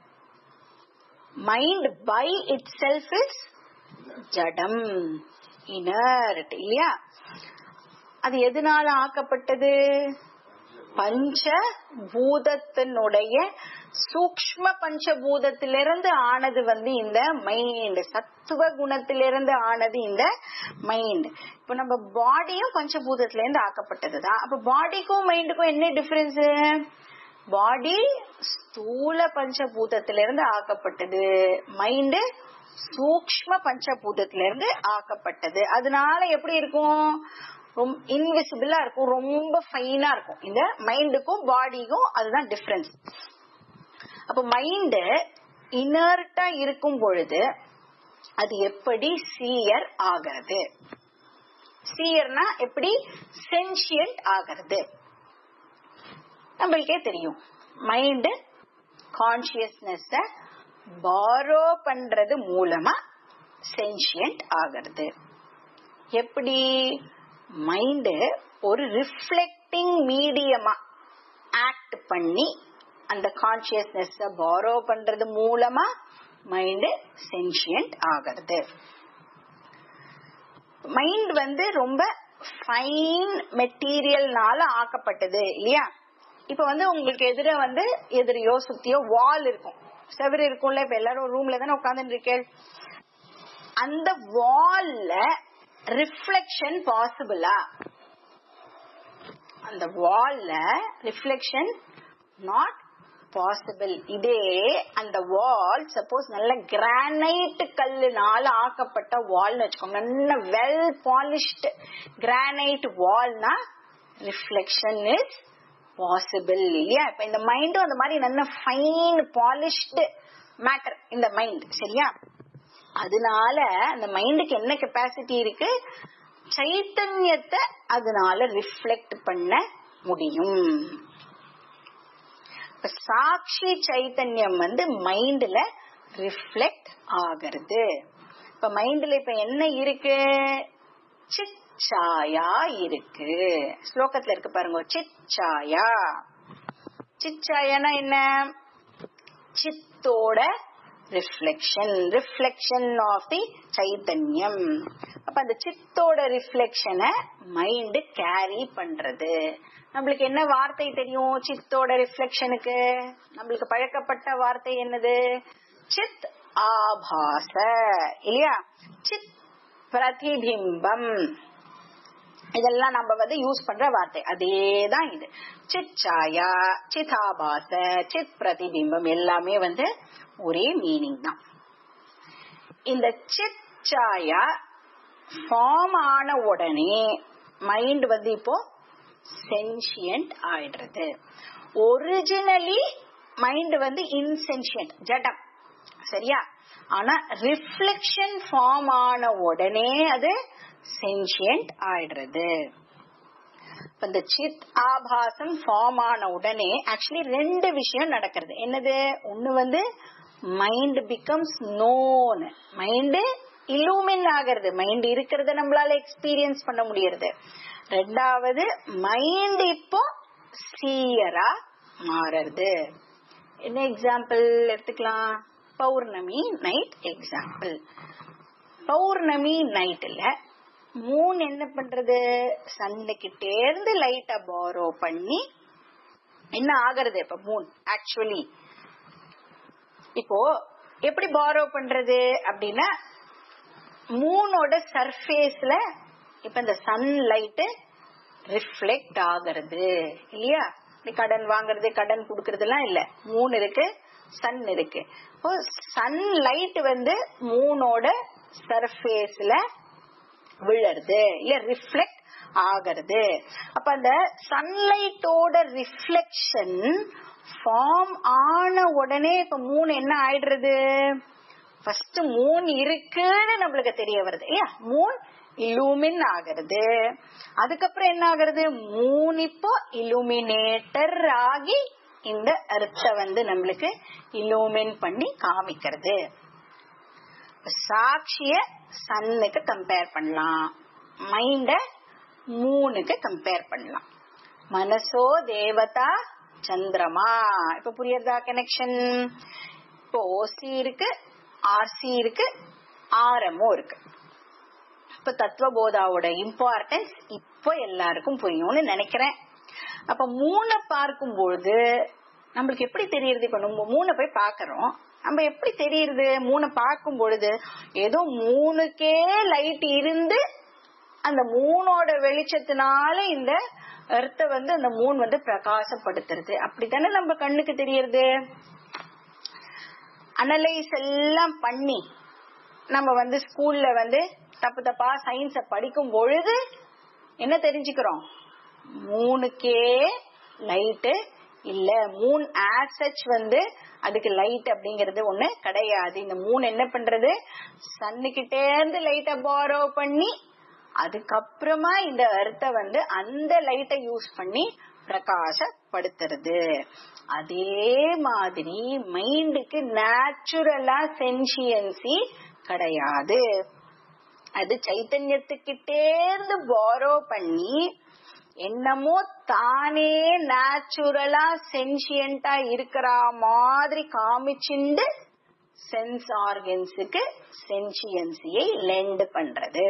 mind by itself is ஜடம் இனர்ட் இல்லையா அது எதனால ஆக்கப்பட்டது பஞ்ச பூதத்தினுடைய சூக்ம பஞ்சபூதத்திலிருந்து ஆனது வந்து இந்த மைண்ட் சத்துவ குணத்திலிருந்து ஆனது இந்த மைண்ட் இப்ப நம்ம பாடியும் பஞ்சபூதத்துல இருந்து ஆக்கப்பட்டதுதான் அப்ப பாடிக்கும் மைண்டுக்கும் என்ன டிஃபரன்ஸ் பாடி ஸ்தூல பஞ்சபூதத்திலிருந்து ஆக்கப்பட்டது மைண்டு சூக்ம பஞ்சபூதத்திலிருந்து ஆக்கப்பட்டது அதனால எப்படி இருக்கும் ரொம்ப இன்விசிபிளா இருக்கும் ரொம்ப ஃபைனா இருக்கும் இந்த மைண்டுக்கும் பாடிக்கும் அதுதான் டிஃபரன்ஸ் அப்ப மைண்ட் இனர்ட்டா இருக்கும் பொழுது அது எப்படி சீயர் ஆகிறது சீயர்னா எப்படி சென்சியன்ட் ஆகிறது நம்மளுக்கே தெரியும் மைண்ட் கான்சியஸ்னஸ் பாரோ பண்றது மூலமா சென்சியன்ட் ஆகிறது எப்படி மைண்டு ஒரு ரிஃப்ளெக்டிங் மீடியமா ஆக்ட் பண்ணி அந்த கான்சியஸ்னஸ் பாரோ பண்றது மூலமா மைண்ட் சென்சியன்ட் ஆகிறது மைண்ட் வந்து ரொம்ப ஃபைன் மெட்டீரியல்னால ஆக்கப்பட்டது இல்லையா இப்ப வந்து உங்களுக்கு எதிர வந்து எதிரியோ சுத்தியோ வால் இருக்கும் செவரு இருக்கும்ல இப்ப எல்லாரும் ரூம்ல தானே உட்கார்ந்து இருக்கேன் அந்த வால்ல ரிஃப்ளெக்ஷன் பாசிபிளா அந்த வால்ல ரிஃப்ளெக்ஷன் நாட் பாசிபிள் இதே அந்த வால் சப்போஸ் நல்ல கிரானைட் கல்லுனால ஆக்கப்பட்ட வால்னு வச்சுக்கோங்க நல்ல வெல் பாலிஷ்டு கிரானைட் வால்னா ரிஃப்ளெக்ஷன் இஸ் பாசிபிள் இல்லையா இப்ப இந்த மைண்டும் அந்த மாதிரி நல்ல ஃபைன் பாலிஷ்டு மேட்டர் இந்த மைண்ட் சரியா அதனால அந்த மைண்டுக்கு என்ன கெப்பாசிட்டி இருக்கு சைத்தன்யத்தை அதனால ரிஃப்ளெக்ட் பண்ண முடியும் இப்ப சாட்சி சைத்தன்யம் வந்து மைண்ட்ல ரிஃப்ளெக்ட் ஆகிறது இப்ப மைண்ட்ல இப்ப என்ன இருக்கு சிச்சாயா இருக்கு ஸ்லோகத்துல இருக்கு பாருங்க சிச்சாயா சிச்சாயானா என்ன சித்தோட ரிஃப்ளெக்ஷன் ரிஃப்ளெக்ஷன் ஆஃப் தி சைத்தன்யம் அப்ப அந்த சித்தோட ரிஃப்ளெக்ஷனை மைண்ட் கேரி பண்றது நம்மளுக்கு என்ன வார்த்தை தெரியும் சித்தோட ரிஃப்ளெக்ஷனுக்கு நம்மளுக்கு பழக்கப்பட்ட வார்த்தை என்னது சித் ஆபாச இல்லையா சித் பிரதிபிம்பம் இதெல்லாம் நம்ம வந்து யூஸ் பண்ற வார்த்தை அதேதான் இது சித் சாயா சிதாபாச சித் பிரதிபிம்பம் எல்லாமே வந்து ஒரே மீனிங் தான் இந்த சித் சாயா ஃபார்ம் ஆன உடனே மைண்ட் வந்து இப்போ சென்சியன்ட் ஆயிடுறது ஒரிஜினலி மைண்ட் வந்து இன்சென்சியன்ட் ஜடம் சரியா ஆனா ரிஃப்ளெக்ஷன் ஃபார்ம் ஆன உடனே அது சென்சியன்ட் ஆயிடுறது இந்த சித் ஆபாசம் ஃபார்ம் ஆன உடனே ஆக்சுவலி ரெண்டு விஷயம் நடக்கிறது என்னது ஒண்ணு வந்து mind becomes known mind illumine ஆகிறது மைண்ட் இருக்கிறத நம்மளால எக்ஸ்பீரியன்ஸ் பண்ண முடியறது ரெண்டாவது மைண்ட் இப்போ சீயரா மாறுறது என்ன எக்ஸாம்பிள் எடுத்துக்கலாம் பௌர்ணமி நைட் எக்ஸாம்பிள் பௌர்ணமி நைட்ல மூன் என்ன பண்றது சன்னுக்கிட்டே இருந்து லைட்டா பாரோ பண்ணி என்ன ஆகிறது இப்ப மூன் ஆக்சுவலி இப்போ எப்படி பாரோ பண்றது அப்படின்னா மூனோட சர்ஃபேஸ்ல இப்ப இந்த சன் லைட் ரிஃப்ளெக்ட் ஆகிறது இல்லையா இப்படி கடன் வாங்குறது கடன் கொடுக்கறது எல்லாம் இல்ல மூணு இருக்கு சன் இருக்கு இப்போ சன் லைட் வந்து மூனோட சர்ஃபேஸ்ல விழறது இல்ல ரிஃப்ளெக்ட் ஆகிறது அப்ப அந்த சன்லைட்டோட ரிஃப்ளெக்ஷன் ஃபார்ம் ஆன உடனே இப்ப மூணு என்ன ஆயிடுறது ஃபர்ஸ்ட் மூன் இருக்குன்னு நம்மளுக்கு தெரிய வருது இல்லையா மூன் இலூமின் ஆகிறது அதுக்கப்புறம் என்ன ஆகுறது மூன் இப்போ இலுமினேட்டர் ஆகி இந்த அர்த்த வந்து நம்மளுக்கு இலூமின் பண்ணி காமிக்கிறது சாட்சிய சன்னுக்கு கம்பேர் பண்ணலாம் மைண்ட மூணுக்கு கம்பேர் பண்ணலாம் மனசோ தேவதா சந்திரமா இப்ப புரியுறதா கனெக்ஷன் இப்போ ஓசி இருக்கு ஆர்சி இருக்கு ஆரமும் இருக்கு இப்ப தத்துவபோதாவோட இம்பார்ட்டன்ஸ் இப்போ எல்லாருக்கும் புரியும்னு நினைக்கிறேன் அப்ப மூணை பார்க்கும் பொழுது நம்மளுக்கு எப்படி தெரியுது இப்ப நம்ம மூணை போய் பாக்குறோம் நம்ம எப்படி தெரியுது மூணை பார்க்கும் பொழுது ஏதோ மூணுக்கே லைட் இருந்து அந்த மூணோட வெளிச்சத்தினால இந்த அர்த்த வந்து அந்த மூணு வந்து பிரகாசப்படுத்துறது அப்படித்தானே நம்ம கண்ணுக்கு தெரியறது அனலைஸ் எல்லாம் பண்ணி நம்ம வந்து ஸ்கூல்ல வந்து தப்பு தப்பா சயின்ஸ படிக்கும் பொழுது என்ன தெரிஞ்சுக்கிறோம் மூணுக்கே லைட்டு இல்ல மூன் ஆசச் வந்து அதுக்கு லைட் அப்படிங்கறது ஒண்ணு கிடையாது இந்த மூணு என்ன பண்றது சன்னுகிட்டே இருந்து லைட்டை பாரோ பண்ணி அதுக்கப்புறமா இந்த அர்த்த வந்து அந்த லைட்டை யூஸ் பண்ணி பிரகாசப்படுத்துறது அதே மாதிரி மைண்டுக்கு நேச்சுரலா சென்சியன்சி கிடையாது அது சைத்தன்யத்துக்கிட்டே இருந்து பாரோ பண்ணி என்னமோ தானே நேச்சுரலா சென்சியண்டா இருக்கிற மாதிரி காமிச்சுண்டு சென்ஸ் ஆர்கன்ஸுக்கு சென்சியன்சியை லெண்ட் பண்றது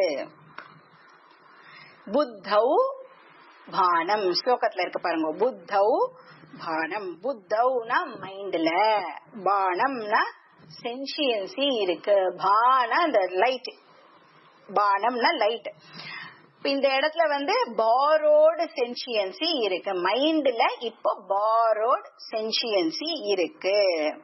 புத்தௌ பானம் ஸ்லோகத்துல இருக்கு பாருங்க புத்தௌ பானம் புத்தௌனா மைண்ட்ல பானம்னா சென்சியன்சி இருக்கு பான அந்த லைட் பானம்னா லைட் இந்த இடத்துல வந்து பாரோடு சென்சியன்சி இருக்கு மைண்ட்ல இப்போ பாரோட் சென்சியன்சி இருக்கு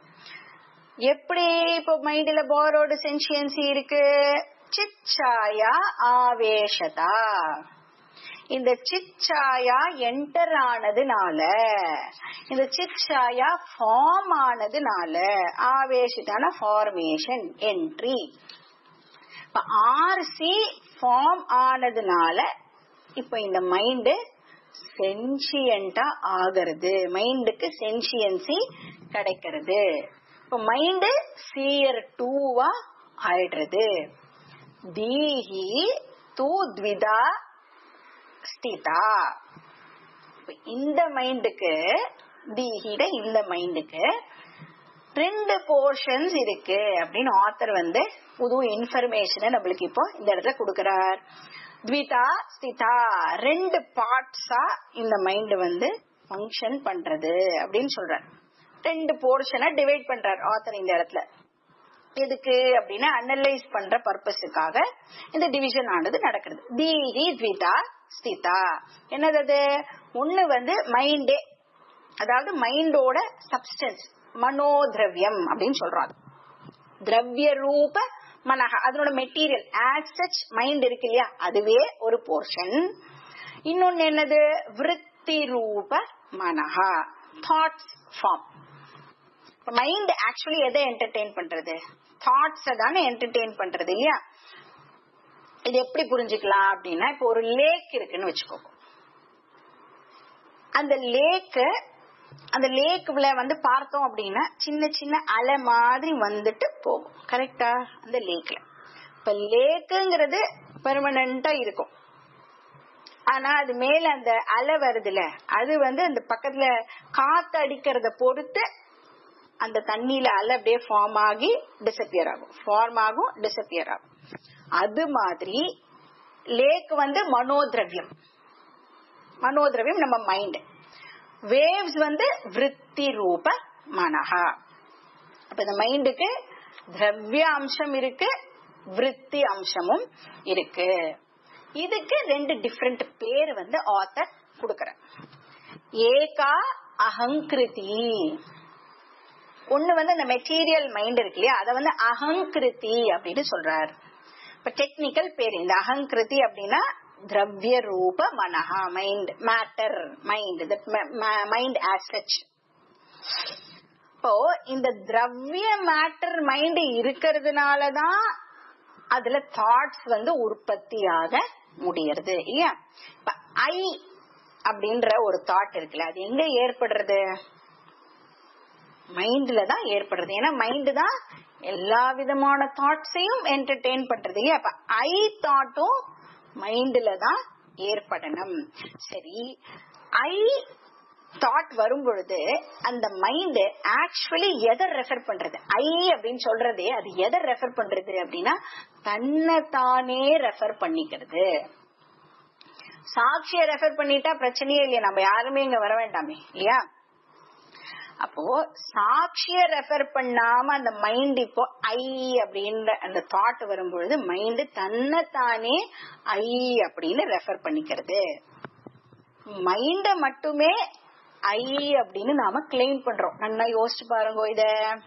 எப்படி இப்போ மைண்ட்ல பாரோடு சென்சியன்சி இருக்கு சிச்சாயா ஆவேஷதா இந்த சிச்சாயா என்டர் ஆனதுனால இந்த சிச்சாயா ஃபார்ம் ஆனதுனால ஆவேஷதான ஃபார்மேஷன் என்ட்ரி இப்ப ஆர்சி ஃபார்ம் ஆனதுனால இப்ப இந்த மைண்டு சென்சியண்டா ஆகிறது மைண்டுக்கு சென்சியன்சி கிடைக்கிறது இப்ப மைண்டு சியர் டூவா ஆயிடுறது தீஹி தூ த்விதா ஸ்திதா இந்த மைண்டுக்கு தீஹிட இந்த மைண்டுக்கு ரெண்டு போர்ஷன்ஸ் இருக்கு அப்படின்னு ஆத்தர் வந்து புது இன்ஃபர்மேஷனை நம்மளுக்கு இப்போ இந்த இடத்துல கொடுக்கிறார் த்விதா ஸ்திதா ரெண்டு பார்ட்ஸா இந்த மைண்ட் வந்து ஃபங்க்ஷன் பண்றது அப்படின்னு சொல்றார் ரெண்டு போர்ஷனை டிவைட் பண்றார் ஆத்தர் இந்த இடத்துல எதுக்கு அப்படின்னா அனலைஸ் பண்ற பர்பஸுக்காக இந்த டிவிஷன் ஆனது நடக்கிறது தீஹி த்விதா ஸ்திதா என்னது அது ஒண்ணு வந்து மைண்டே அதாவது மைண்டோட சப்ஸ்டன்ஸ் மனோதிரவியம் அப்படின்னு சொல்றாங்க திரவிய ரூப மனக அதனோட மெட்டீரியல் ஆஸ் சச் மைண்ட் இருக்கு இல்லையா அதுவே ஒரு போர்ஷன் இன்னொன்னு என்னது விருத்தி ரூப மனஹா தாட்ஸ் ஃபார்ம் மைண்ட் ஆக்சுவலி எதை என்டர்டெயின் பண்றது தாட்ஸ தானே என்டர்டெயின் பண்றது இல்லையா இது எப்படி புரிஞ்சுக்கலாம் அப்படின்னா இப்போ ஒரு லேக் இருக்குன்னு வச்சுக்கோங்க அந்த லேக்கு அந்த லேக்குல வந்து பார்த்தோம் அப்படின்னா சின்ன சின்ன அலை மாதிரி வந்துட்டு போகும் கரெக்டா அந்த லேக்ல இப்ப லேக்குங்கிறது பெர்மனண்டா இருக்கும் ஆனா அது மேல அந்த அலை வருதுல அது வந்து அந்த பக்கத்துல காத்து அடிக்கிறத பொறுத்து அந்த தண்ணியில அலை அப்படியே ஃபார்ம் ஆகி டிசப்பியர் ஆகும் ஃபார்ம் ஆகும் டிசப்பியர் ஆகும் அது மாதிரி லேக் வந்து மனோதிரவியம் மனோதிரவியம் நம்ம மைண்ட் வேவ்ஸ் வந்து விருத்தி ரூப மனஹா அப்ப இந்த மைண்டுக்கு திரவிய அம்சம் இருக்கு விருத்தி அம்சமும் இருக்கு இதுக்கு ரெண்டு டிஃப்ரெண்ட் பேர் வந்து ஆத்தர் கொடுக்கற ஏகா அகங்கிருதி ஒண்ணு வந்து அந்த மெட்டீரியல் மைண்ட் இருக்கு இல்லையா அதை வந்து அகங்கிருதி அப்படின்னு சொல்றாரு இப்ப டெக்னிக்கல் பேர் இந்த அகங்கிருதி அப்படின்னா திரவிய ரூப மனஹா mind matter mind mind as such இப்போ இந்த திரவிய மேட்டர் மைண்ட் இருக்கிறதுனாலதான் அதுல தாட்ஸ் வந்து உற்பத்தியாக முடியறது இல்லையா இப்ப ஐ அப்படின்ற ஒரு தாட் இருக்குல்ல அது எங்க ஏற்படுறது மைண்ட்ல தான் ஏற்படுறது ஏன்னா மைண்ட் தான் எல்லா விதமான தாட்ஸையும் என்டர்டெயின் பண்றது இல்லையா அப்ப ஐ தாட்டும் மைண்ட்ல தான் ஏற்படணும் சரி ஐ தாட் வரும் பொழுது அந்த மைண்ட் ஆக்சுவலி எதை ரெஃபர் பண்றது ஐ அப்படின்னு சொல்றதே அது எதை ரெஃபர் பண்றது அப்படின்னா தன்னை தானே ரெஃபர் பண்ணிக்கிறது சாட்சிய ரெஃபர் பண்ணிட்டா பிரச்சனையே இல்லையா நம்ம யாருமே இங்க வர வேண்டாமே இல்லையா அப்போ சாட்சிய ரெஃபர் பண்ணாம அந்த மைண்ட் இப்போ ஐ அப்படின்ற அந்த தாட் வரும்பொழுது மைண்ட் தன்னைத்தானே ஐ அப்படின்னு ரெஃபர் பண்ணிக்கிறது மைண்ட மட்டுமே ஐ அப்படின்னு நாம கிளைம் பண்றோம் நல்லா யோசிச்சு பாருங்க இத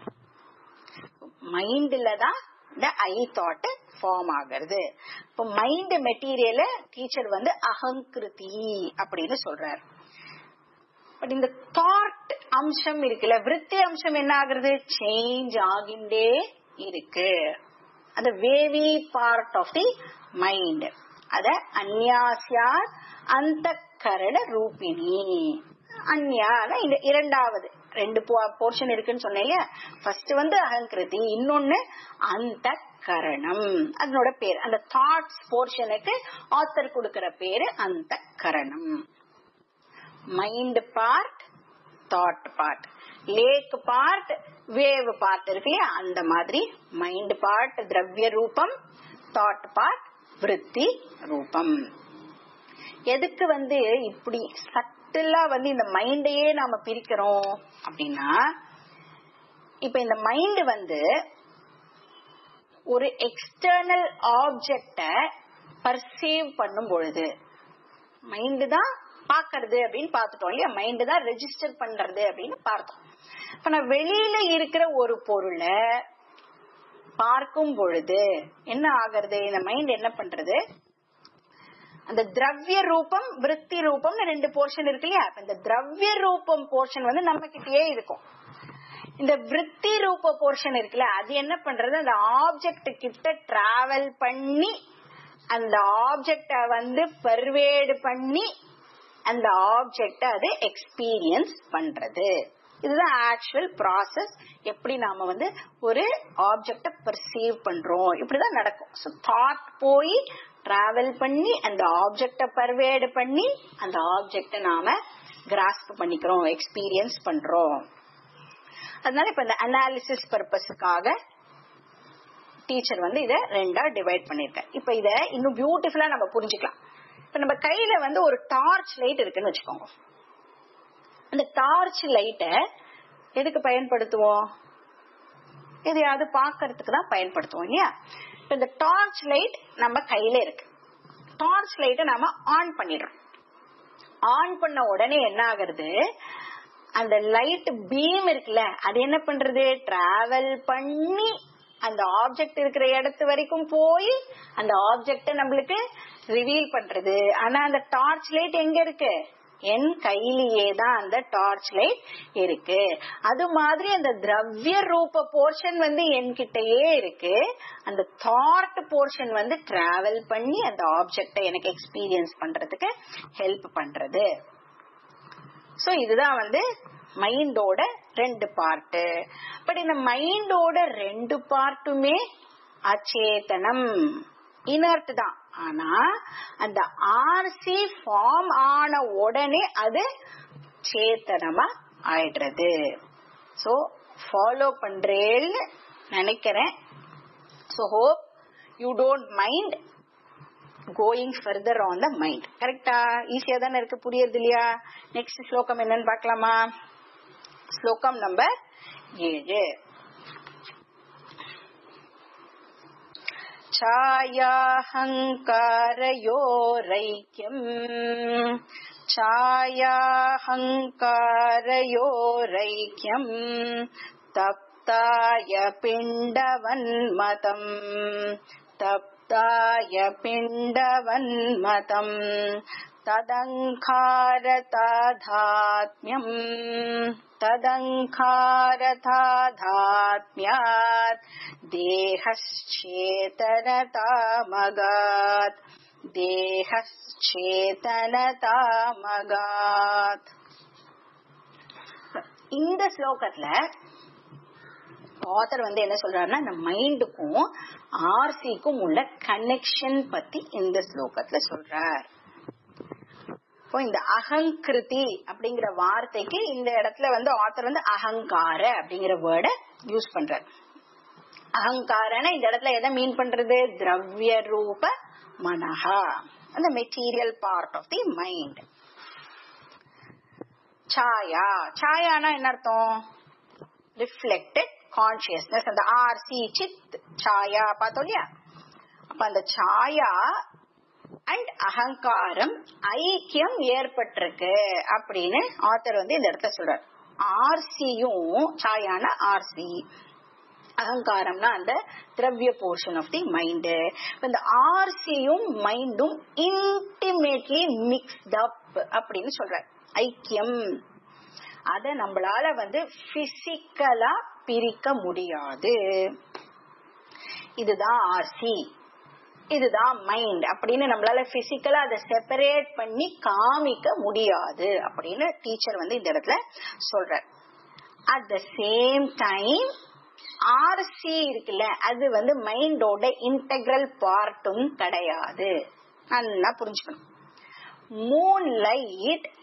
மைண்ட்ல தான் இந்த ஐ தாட் ஃபார்ம் ஆகிறது இப்போ மைண்ட் மெட்டீரியல டீச்சர் வந்து அகங்கிருதி அப்படின்னு சொல்றாரு பட் இந்த தாட் அம்சம் இருக்குல்ல விருத்தி அம்சம் என்ன ஆகுறது சேஞ்ச் ஆகிண்டே இருக்கு அந்த wavy part of the mind அத அந்யாசியார் அந்த கரண ரூபிணி அந்யான இந்த இரண்டாவது ரெண்டு போர்ஷன் இருக்குன்னு சொன்னேன் ஃபர்ஸ்ட் வந்து அகங்கிருதி இன்னொன்னு அந்த கரணம் அதனோட பேர் அந்த தாட்ஸ் போர்ஷனுக்கு ஆத்தர் கொடுக்கிற பேரு அந்த கரணம் mind part thought part lake part wave part இருக்கு இல்லையா அந்த மாதிரி மைண்ட் பார்ட் திரவிய ரூபம் தாட் பார்ட் விருத்தி ரூபம் எதுக்கு வந்து இப்படி சட்டிலா வந்து இந்த மைண்டையே நாம பிரிக்கிறோம் அப்படின்னா இப்ப இந்த மைண்ட் வந்து ஒரு எக்ஸ்டர்னல் ஆப்ஜெக்ட பர்சீவ் பண்ணும் பொழுது மைண்ட் தான் பாக்குறது அப்படின்னு பார்த்துட்டோம் இல்லையா மைண்ட் தான் ரெஜிஸ்டர் பண்றது அப்படின்னு பார்த்தோம் இப்ப நான் வெளியில இருக்கிற ஒரு பொருளை பார்க்கும் பொழுது என்ன ஆகுறது இந்த மைண்ட் என்ன பண்றது அந்த திரவிய ரூபம் விருத்தி ரூபம்னு ரெண்டு போர்ஷன் இருக்கு இல்லையா அப்ப இந்த திரவிய ரூபம் போர்ஷன் வந்து நம்ம கிட்டயே இருக்கும் இந்த விருத்தி ரூப போர்ஷன் இருக்குல்ல அது என்ன பண்றது அந்த ஆப்ஜெக்ட் கிட்ட டிராவல் பண்ணி அந்த ஆப்ஜெக்ட வந்து பர்வேடு பண்ணி அந்த ஆப்ஜெக்ட அது எக்ஸ்பீரியன்ஸ் பண்றது இதுதான் ஆக்சுவல் ப்ராசஸ் எப்படி நாம வந்து ஒரு ஆப்ஜெக்ட பர்சீவ் பண்றோம் இப்படிதான் நடக்கும் ஸோ தாட் போய் டிராவல் பண்ணி அந்த ஆப்ஜெக்ட பர்வேடு பண்ணி அந்த ஆப்ஜெக்ட நாம கிராஸ்ப் பண்ணிக்கிறோம் எக்ஸ்பீரியன்ஸ் பண்றோம் அதனால இப்ப இந்த அனாலிசிஸ் பர்பஸுக்காக டீச்சர் வந்து இத ரெண்டா டிவைட் பண்ணிருக்கேன் இப்ப இத இன்னும் பியூட்டிஃபுல்லா நம்ம புரிஞ்சுக்கலாம் இப்ப நம்ம கையில வந்து ஒரு டார்ச் லைட் இருக்குன்னு வச்சுக்கோங்க அந்த டார்ச் லைட்ட எதுக்கு பயன்படுத்துவோம் எதையாவது பாக்குறதுக்கு தான் பயன்படுத்துவோம் இல்லையா இப்ப இந்த டார்ச் லைட் நம்ம கையில இருக்கு டார்ச் லைட்டை நாம ஆன் பண்ணிடுறோம் ஆன் பண்ண உடனே என்ன ஆகுறது அந்த லைட் பீம் இருக்குல்ல அது என்ன பண்றது டிராவல் பண்ணி அந்த ஆப்ஜெக்ட் இருக்கிற இடத்து வரைக்கும் போய் அந்த ஆப்ஜெக்ட நம்மளுக்கு ரிவீல் பண்றது ஆனா அந்த டார்ச் லைட் எங்க இருக்கு என் கையிலேயே தான் அந்த டார்ச் லைட் இருக்கு அது மாதிரி அந்த திரவிய ரூப போர்ஷன் வந்து என்கிட்டயே இருக்கு அந்த தாட் போர்ஷன் வந்து டிராவல் பண்ணி அந்த ஆப்ஜெக்ட எனக்கு எக்ஸ்பீரியன்ஸ் பண்றதுக்கு ஹெல்ப் பண்றது சோ இதுதான் வந்து மைண்டோட ரெண்டு பார்ட்டு பட் இந்த மைண்டோட ரெண்டு பார்ட்டுமே அச்சேதனம் இனர்ட் தான் ஆனா அந்த ஆர்சி ஃபார்ம் ஆன உடனே அது சேத்தனமா ஆயிடுறது சோ ஃபாலோ பண்றேன்னு நினைக்கிறேன் so hope you don't mind going further on the mind கரெக்டா ஈஸியா தானே இருக்கு புரியுது இல்லையா நெக்ஸ்ட் ஸ்லோகம் என்னன்னு பார்க்கலாமா ஸ்லோகம் நம்பர் ஏழு छायाहङ्कारयोरैक्यम् छायाहङ्कारयोरैक्यम् तप्ताय पिण्डवन्मतम् तप्ताय पिण्डवन्मतम् तदङ्कारताधात्म्यम् तदङ्कारताधात्म्यात् देहश्चेतनतामगात् देहश्चेतनतामगात् இந்த ஸ்லோகத்துல ஆத்தர் வந்து என்ன சொல்றாருன்னா இந்த மைண்டுக்கும் ஆர்சிக்கும் உள்ள கனெக்ஷன் பத்தி இந்த ஸ்லோகத்துல சொல்றார் இப்போ இந்த அகங்கிருதி அப்படிங்கிற வார்த்தைக்கு இந்த இடத்துல வந்து ஆத்தர் வந்து அகங்கார அப்படிங்கிற வேர்ட யூஸ் பண்றார் அகங்காரன இந்த இடத்துல எதை மீன் பண்றது திரவிய ரூப மனஹா அந்த material part of the mind சாயா சாயானா என்ன அர்த்தம் ரிஃப்ளெக்டட் கான்சியஸ்னஸ் அந்த ஆர்சி சித் சாயா பார்த்தோம் இல்லையா அப்ப அந்த சாயா அண்ட் அகங்காரம் ஐக்கியம் ஏற்பட்டிருக்கு அப்படின்னு ஆத்தர் வந்து இந்த இடத்துல சொல்றார் ஆர்சியும் சாயான ஆர்சி அகங்காரம்னா அந்த திரவிய போர்ஷன் ஆஃப் தி மைண்ட் இந்த ஆர்சியும் மைண்டும் இன்டிமேட்லி மிக்ஸ்ட் அப் அப்படின்னு சொல்றார் ஐக்கியம் அத நம்மளால வந்து பிசிக்கலா பிரிக்க முடியாது இதுதான் ஆர்சி இதுதான் மைண்ட் அப்படின்னு நம்மளால பிசிக்கலா அதை செப்பரேட் பண்ணி காமிக்க முடியாது அப்படின்னு டீச்சர் வந்து இந்த இடத்துல சொல்றார் at the same time RC இருக்குல்ல அது வந்து மைண்டோட இன்டெக்ரல் பார்ட்டும் கிடையாது நல்லா புரிஞ்சுக்கணும் மூன் லைட் எப்ப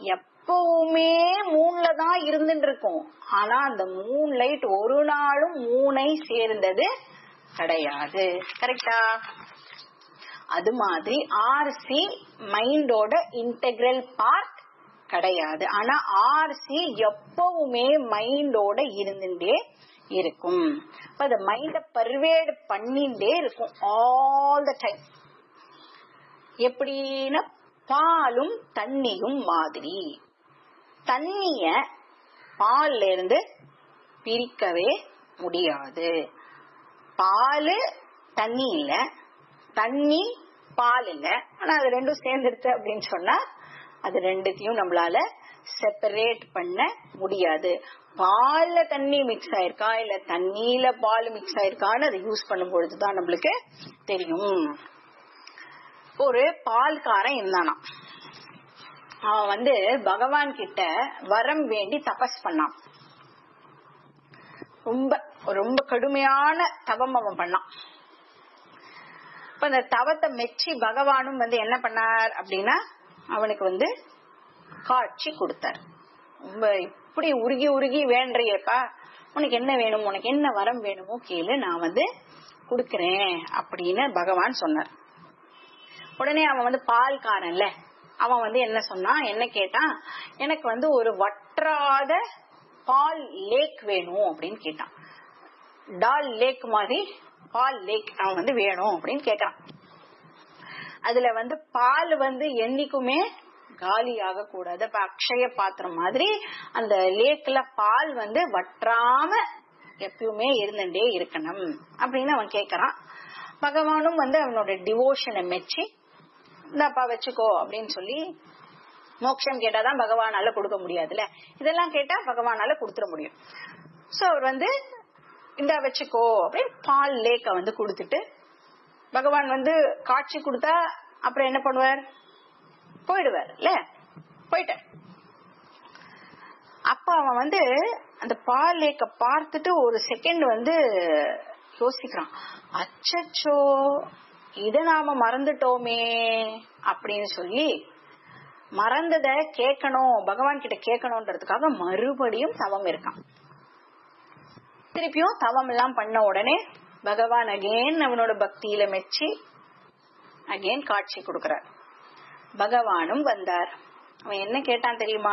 எப்பவுமே மூணுல தான் இருந்துட்டு இருக்கும் ஆனா அந்த மூன் லைட் ஒரு நாளும் மூனை சேர்ந்தது கிடையாது கரெக்டா அது மாதிரி ஆர்சி மைண்டோட இன்டெகிரல் பார்ட் கிடையாது ஆனா ஆர்சி எப்பவுமே மைண்டோட இருந்துட்டே இருக்கும் அப்ப அந்த மைண்ட பர்வேடு பண்ணிட்டே இருக்கும் ஆல் த டைம் எப்படின்னா பாலும் தண்ணியும் மாதிரி தண்ணிய பால்ல இருந்து பிரிக்கவே முடியாது பால் தண்ணி இல்ல தண்ணி பால் இல்ல ஆனா அது ரெண்டும் சேர்ந்துருச்சு அப்படின்னு சொன்னா அது ரெண்டுத்தையும் நம்மளால செப்பரேட் பண்ண முடியாது பால்ல தண்ணி மிக்ஸ் ஆயிருக்கா இல்ல தண்ணியில பால் மிக்ஸ் ஆயிருக்கான்னு அதை யூஸ் பண்ணும் பொழுதுதான் நம்மளுக்கு தெரியும் ஒரு பால்காரன் இருந்தானா அவன் வந்து பகவான் கிட்ட வரம் வேண்டி தபஸ் பண்ணான் ரொம்ப ரொம்ப கடுமையான தவம் அவன் பண்ணான் இப்ப அந்த தவத்தை மெச்சி பகவானும் வந்து என்ன பண்ணார் அப்படின்னா அவனுக்கு வந்து காட்சி கொடுத்தார் ரொம்ப இப்படி உருகி உருகி வேண்டியப்பா உனக்கு என்ன வேணும் உனக்கு என்ன வரம் வேணுமோ கேளு நான் வந்து கொடுக்கறேன் அப்படின்னு பகவான் சொன்னார் உடனே அவன் வந்து பால்காரன்ல அவன் வந்து என்ன சொன்னான் என்ன கேட்டான் எனக்கு வந்து ஒரு வற்றாத பால் லேக் வேணும் அப்படின்னு கேட்டான் டால் லேக் மாதிரி பால் லேக் அவன் வந்து வேணும் அப்படின்னு கேட்டான் அதுல வந்து பால் வந்து என்னைக்குமே காலி ஆக கூடாது இப்ப அக்ஷய பாத்திரம் மாதிரி அந்த லேக்ல பால் வந்து வற்றாம எப்பயுமே இருந்துட்டே இருக்கணும் அப்படின்னு அவன் கேக்குறான் பகவானும் வந்து அவனோட டிவோஷனை மெச்சி இந்தாப்பா வச்சுக்கோ அப்படின்னு சொல்லி மோட்சம் கேட்டாதான் பகவானால கொடுக்க முடியாதுல்ல இதெல்லாம் கேட்டா பகவானால கொடுத்துட முடியும் சோ அவர் வந்து இந்த வச்சுக்கோ அப்படின்னு பால் லேக்க வந்து கொடுத்துட்டு பகவான் வந்து காட்சி கொடுத்தா அப்புறம் என்ன பண்ணுவார் போயிடுவார் இல்ல போயிட்டார் அப்ப அவன் வந்து அந்த பால் லேக்க பார்த்துட்டு ஒரு செகண்ட் வந்து யோசிக்கிறான் அச்சச்சோ இத நாம மறந்துட்டோமே அப்படின்னு சொல்லி மறந்தத கேட்கணும் பகவான் கிட்ட கேட்கணும்ன்றதுக்காக மறுபடியும் தவம் இருக்கான் திருப்பியும் தவம் எல்லாம் பண்ண உடனே பகவான் அகேன் அவனோட பக்தியில மெச்சி அகேன் காட்சி கொடுக்கிறார் பகவானும் வந்தார் அவன் என்ன கேட்டான் தெரியுமா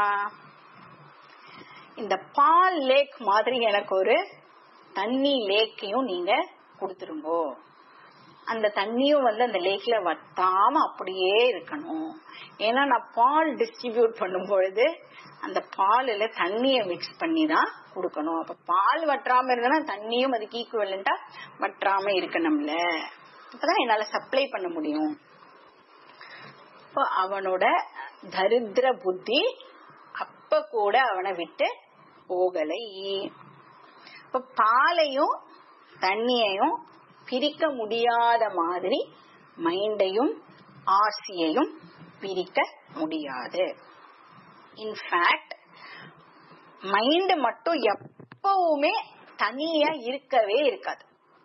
இந்த பால் லேக் மாதிரி எனக்கு ஒரு தண்ணி லேக்கையும் நீங்க கொடுத்துருங்கோ அந்த தண்ணியும் வந்து அந்த லேக்ல வத்தாம அப்படியே இருக்கணும் ஏன்னா நான் பால் டிஸ்ட்ரிபியூட் பண்ணும் பொழுது அந்த பாலில் தண்ணிய மிக்ஸ் பண்ணி தான் கொடுக்கணும் அப்ப பால் வற்றாம இருந்தனா தண்ணியும் அதுக்கு ஈக்குவலண்டா வற்றாம இருக்கணும்ல அப்பதான் என்னால சப்ளை பண்ண முடியும் இப்போ அவனோட தரித்திர புத்தி அப்ப கூட அவனை விட்டு போகலை இப்ப பாலையும் தண்ணியையும் பிரிக்க முடியாத மாதிரி மைண்டையும் ஆர்சியையும் பிரிக்க முடியாது இன்ஃபேக்ட் மைண்ட் மட்டும் எப்பவுமே தனியா இருக்கவே இருக்காது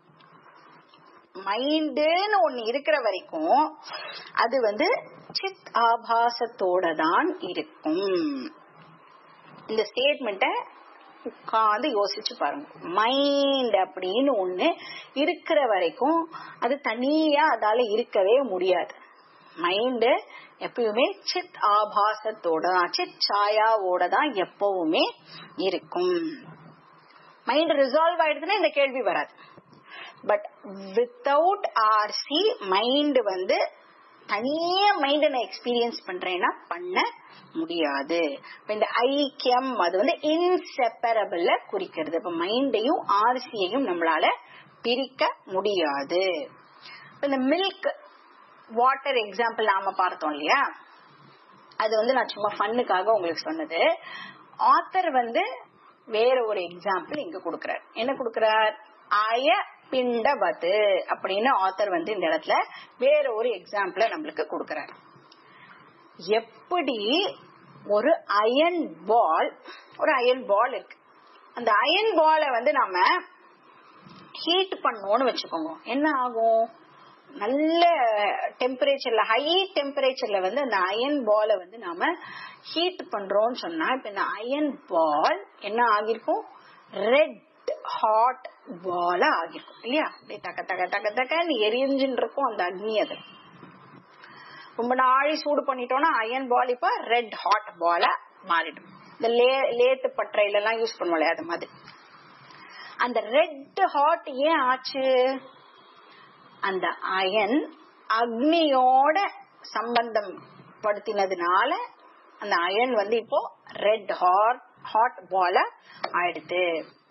மைண்டுன்னு ஒண்ணு இருக்கிற வரைக்கும் அது வந்து சித் ஆபாசத்தோட தான் இருக்கும் இந்த ஸ்டேட்மெண்ட்ட உட்கார்ந்து யோசிச்சு பாருங்க மைண்ட் அப்படின்னு ஒண்ணு இருக்கிற வரைக்கும் அது தனியா அதால இருக்கவே முடியாது மைண்டு எப்பயுமே சித் ஆபாசத்தோட சித் சாயாவோட தான் எப்பவுமே இருக்கும் மைண்ட் ரிசால்வ் ஆயிடுதுன்னா இந்த கேள்வி வராது பட் வித்தவுட் ஆர்சி மைண்ட் வந்து தனியே மைண்ட் நான் எக்ஸ்பீரியன்ஸ் பண்றேன்னா பண்ண முடியாது இந்த ஐக்கியம் அது வந்து இன்செப்பரபிள் குறிக்கிறது இப்ப மைண்டையும் ஆர்சியையும் நம்மளால பிரிக்க முடியாது இந்த மில்க் வாட்டர் எக்ஸாம்பிள் நாம பார்த்தோம் இல்லையா அது வந்து நான் சும்மா ஃபன்னுக்காக உங்களுக்கு சொன்னது ஆத்தர் வந்து வேற ஒரு எக்ஸாம்பிள் இங்க கொடுக்கிறார் என்ன கொடுக்கிறார் அய பிண்டபது அப்படின்னு ஆத்தர் வந்து இந்த இடத்துல வேற ஒரு எக்ஸாம்பிள நம்மளுக்கு கொடுக்கிறார் எப்படி ஒரு அயன் பால் ஒரு அயன் பால் இருக்கு அந்த அயன் பாலை வந்து நாம ஹீட் பண்ணோம்னு வச்சுக்கோங்க என்ன ஆகும் நல்ல டெம்பரேச்சர்ல ஹை டெம்பரேச்சர்ல வந்து அந்த அயன் பாலை வந்து நாம ஹீட் பண்றோம்னு சொன்னா இப்ப இந்த அயன் பால் என்ன ஆகிருக்கும் ரெட் ஹாட் பாலா ஆகிருக்கும் இல்லையா அப்படியே தக்க தக்க தக்க தக்கன்னு எரிஞ்சுன்னு இருக்கும் அந்த அக்னி அது ரொம்ப நாளை சூடு பண்ணிட்டோம்னா அயன் பால் இப்ப ரெட் ஹாட் பாலா மாறிடும் இந்த லே லேத்து பற்றையில எல்லாம் யூஸ் பண்ணுவோம் அது மாதிரி அந்த ரெட் ஹாட் ஏன் ஆச்சு அந்த அயன் அக்னியோட சம்பந்தம் படுத்தினதுனால அந்த அயன் வந்து இப்போ ரெட் ஹாட் ஹாட் பால ஆயிடுது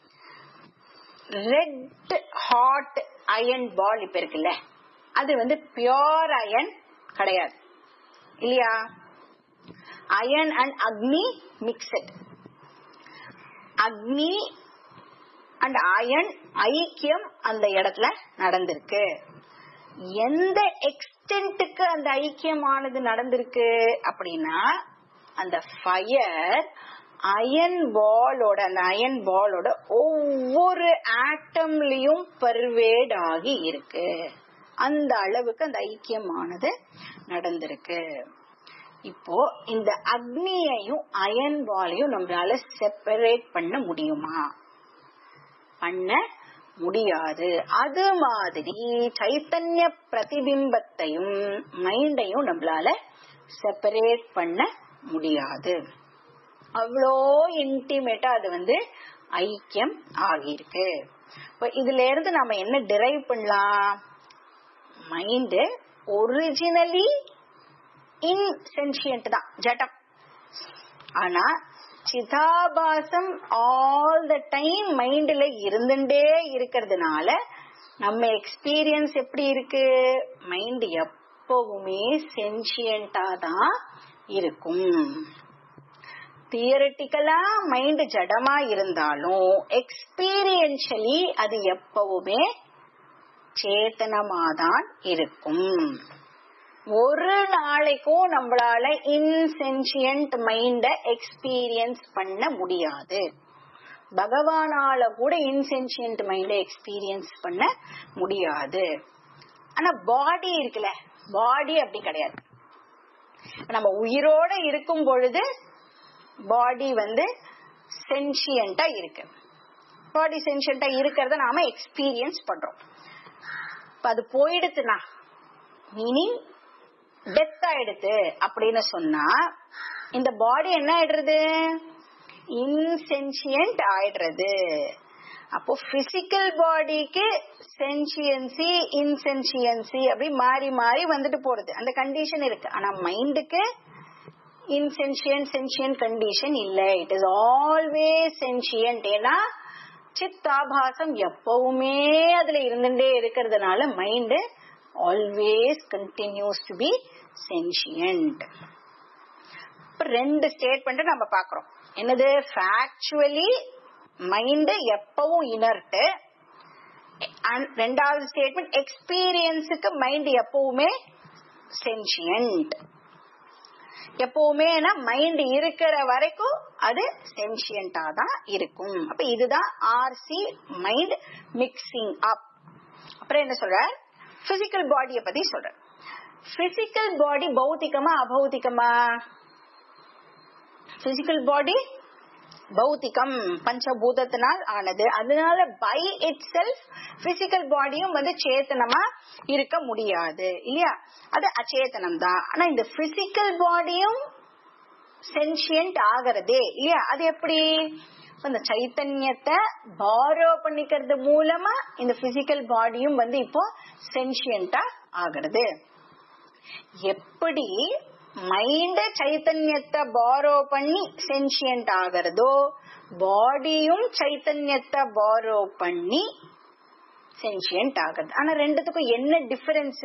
ரெட் ஹாட் அயன் பால் இப்ப இருக்குல்ல அது வந்து பியோர் அயன் கிடையாது இல்லையா அயன் அண்ட் அக்னி மிக்சட் அக்னி அண்ட் அயன் ஐக்கியம் அந்த இடத்துல நடந்திருக்கு எந்த எக்ஸ்டென்ட்டுக்கு அந்த ஐக்கியமானது நடந்திருக்கு அப்படின்னா அந்த ஃபயர் அயன் பாலோட அந்த அயன் பாலோட ஒவ்வொரு ஆட்டம்லயும் பர்வேட் ஆகி இருக்கு அந்த அளவுக்கு அந்த ஐக்கியமானது நடந்திருக்கு இப்போ இந்த அக்னியையும் அயன் பாலையும் நம்மளால செப்பரேட் பண்ண முடியுமா பண்ண முடியாது அது மாதிரி சைத்தன்ய பிரதிபிம்பத்தையும் மைண்டையும் நம்மளால செப்பரேட் பண்ண முடியாது அவ்வளோ இன்டிமேட்டா அது வந்து ஐக்கியம் ஆகியிருக்கு இப்போ இதுல இருந்து நம்ம என்ன டிரைவ் பண்ணலாம் மைண்டு ஒரிஜினலி இன்சென்சியன்ட் தான் ஜடம் ஆனா சிதாபாசம் ஆல் த டைம் மைண்ட்ல இருந்துட்டே இருக்கிறதுனால நம்ம எக்ஸ்பீரியன்ஸ் எப்படி இருக்கு மைண்ட் எப்பவுமே சென்சியண்டா தான் இருக்கும் தியரட்டிக்கலா மைண்ட் ஜடமா இருந்தாலும் எக்ஸ்பீரியன்ஷியலி அது எப்பவுமே சேத்தனமாதான் இருக்கும் ஒரு நாளைக்கும் நம்மளால இன்சென்சியன்ட் மைண்ட எக்ஸ்பீரியன்ஸ் பண்ண முடியாது பகவானால கூட இன்சென்சியன்ட் மைண்ட எக்ஸ்பீரியன்ஸ் பண்ண முடியாது ஆனா பாடி இருக்குல்ல பாடி அப்படி கிடையாது நம்ம உயிரோட இருக்கும் பொழுது பாடி வந்து சென்சியண்டா இருக்கு பாடி சென்சியண்டா இருக்கிறத நாம எக்ஸ்பீரியன்ஸ் பண்றோம் இப்ப அது போயிடுச்சுன்னா மீனிங் டெத் ஆயிடுது அப்படின்னு சொன்னா இந்த பாடி என்ன ஆயிடுறது இன்சென்சியன்ட் ஆயிடுறது அப்போ பிசிக்கல் பாடிக்கு சென்சியன்சி இன்சென்சியன்சி அப்படி மாறி மாறி வந்துட்டு போறது அந்த கண்டிஷன் இருக்கு ஆனா மைண்டுக்கு இன்சென்சியன்ட் சென்சியன்ட் கண்டிஷன் இல்ல இட் இஸ் ஆல்வேஸ் சென்சியன்ட் ஏன்னா சித்தாபாசம் எப்பவுமே அதுல இருந்துட்டே இருக்கிறதுனால mind always continues to be sentient இப்ப ரெண்டு ஸ்டேட்மெண்ட் நம்ம பாக்குறோம் என்னது ஃபேக்சுவலி மைண்ட் எப்பவும் இனர்ட் ரெண்டாவது ஸ்டேட்மெண்ட் எக்ஸ்பீரியன்ஸுக்கு மைண்ட் எப்பவுமே சென்சியன்ட் எப்பவுமே மைண்ட் இருக்கிற வரைக்கும் அது சென்சியண்டா தான் இருக்கும் அப்ப இதுதான் ஆர்சி மைண்ட் மிக்சிங் அப் அப்புறம் என்ன சொல்ற பிசிக்கல் பாடிய பத்தி சொல்ற பிசிக்கல் பாடி பௌத்திகமா அபௌத்திகமா பிசிக்கல் பாடி பௌத்திகம் பஞ்சபூதத்தினால் ஆனது அதனால பை இட் செல்ஃப் பிசிக்கல் பாடியும் வந்து சேத்தனமா இருக்க முடியாது இல்லையா அது அச்சேதனம் தான் ஆனா இந்த பிசிக்கல் பாடியும் சென்சியன்ட் ஆகிறதே இல்லையா அது எப்படி இந்த சைத்தன்யத்தை பாரோ பண்ணிக்கிறது மூலமா இந்த பிசிக்கல் பாடியும் வந்து இப்போ சென்சியண்டா ஆகிறது எப்படி மைண்ட சைத்தன்யத்தை பாரோ பண்ணி சென்சியன்ட் ஆகிறதோ பாடியும் சைத்தன்யத்தை பாரோ பண்ணி சென்சியன்ட் ஆகுது ஆனா ரெண்டுத்துக்கும் என்ன டிஃபரன்ஸ்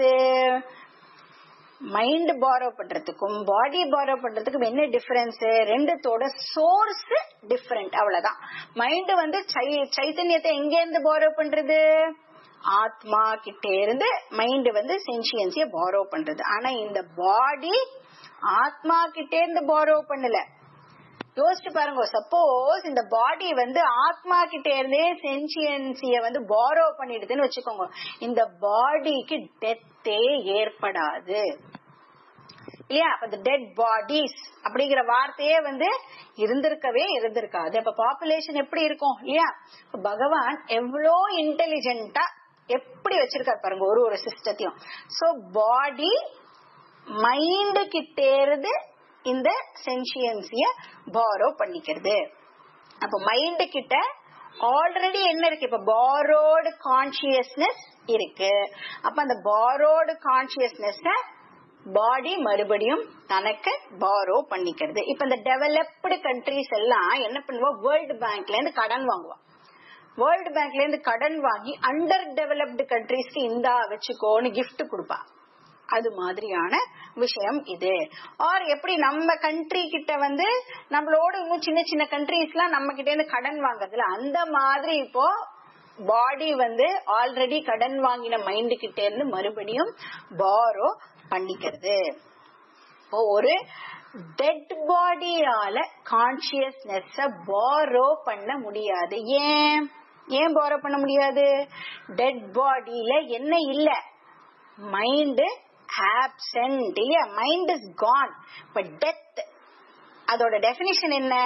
மைண்ட் பாரோ பண்றதுக்கும் பாடி பாரோ பண்றதுக்கும் என்ன டிஃபரன்ஸ் ரெண்டுத்தோட சோர்ஸ் டிஃபரெண்ட் அவ்வளவுதான் மைண்ட் வந்து சைத்தன்யத்தை எங்க இருந்து பாரோ பண்றது ஆத்மா கிட்ட இருந்து மைண்ட் வந்து சென்சியன்சிய பாரோ பண்றது ஆனா இந்த பாடி ஆத்மா கிட்டே இருந்து பாரோ பண்ணல யோசிச்சு பாருங்க சப்போஸ் இந்த பாடி வந்து ஆத்மா கிட்ட இருந்தே சென்சியன்சிய வந்து பாரோ பண்ணிடுதுன்னு வச்சுக்கோங்க இந்த பாடிக்கு டெத்தே ஏற்படாது இல்லையா அப்ப இந்த டெட் பாடிஸ் அப்படிங்கிற வார்த்தையே வந்து இருந்திருக்கவே இருந்திருக்காது அப்ப பாப்புலேஷன் எப்படி இருக்கும் இல்லையா இப்ப பகவான் எவ்வளோ இன்டெலிஜென்ட்டா எப்படி வச்சிருக்காரு பாருங்க ஒரு ஒரு சிஸ்டத்தையும் சோ பாடி மைண்ட் கிட்டே இருந்து இந்த சென்சியன்சிய பாரோ பண்ணிக்கிறது அப்ப மைண்ட் கிட்ட ஆல்ரெடி என்ன இருக்கு இப்ப பாரோடு கான்சியஸ்னஸ் இருக்கு அப்ப அந்த பாரோடு கான்சியஸ்னஸ் பாடி மறுபடியும் தனக்கு பாரோ பண்ணிக்கிறது இப்ப இந்த டெவலப்டு கண்ட்ரிஸ் எல்லாம் என்ன பண்ணுவோம் வேர்ல்டு பேங்க்ல இருந்து கடன் வாங்குவோம் வேர்ல்டு பேங்க்ல இருந்து கடன் வாங்கி அண்டர் டெவலப்டு கண்ட்ரீஸ்க்கு இந்தா வச்சுக்கோன்னு gift கொடுப்பா அது மாதிரியான விஷயம் இது ஆர் எப்படி நம்ம கண்ட்ரி கிட்ட வந்து நம்மளோட இன்னும் சின்ன சின்ன கண்ட்ரீஸ் எல்லாம் நம்ம கிட்ட இருந்து கடன் வாங்குறதுல அந்த மாதிரி இப்போ பாடி வந்து ஆல்ரெடி கடன் வாங்கின மைண்ட் கிட்ட இருந்து மறுபடியும் பாரோ பண்ணிக்கிறது இப்போ ஒரு டெட் பாடியால கான்சியஸ்னஸ் பாரோ பண்ண முடியாது ஏன் ஏன் பாரோ பண்ண முடியாது டெட் பாடியில என்ன இல்ல மைண்ட் ஆப்சென்ட் இல்லையா mind is gone but death அதோட டெபினிஷன் என்ன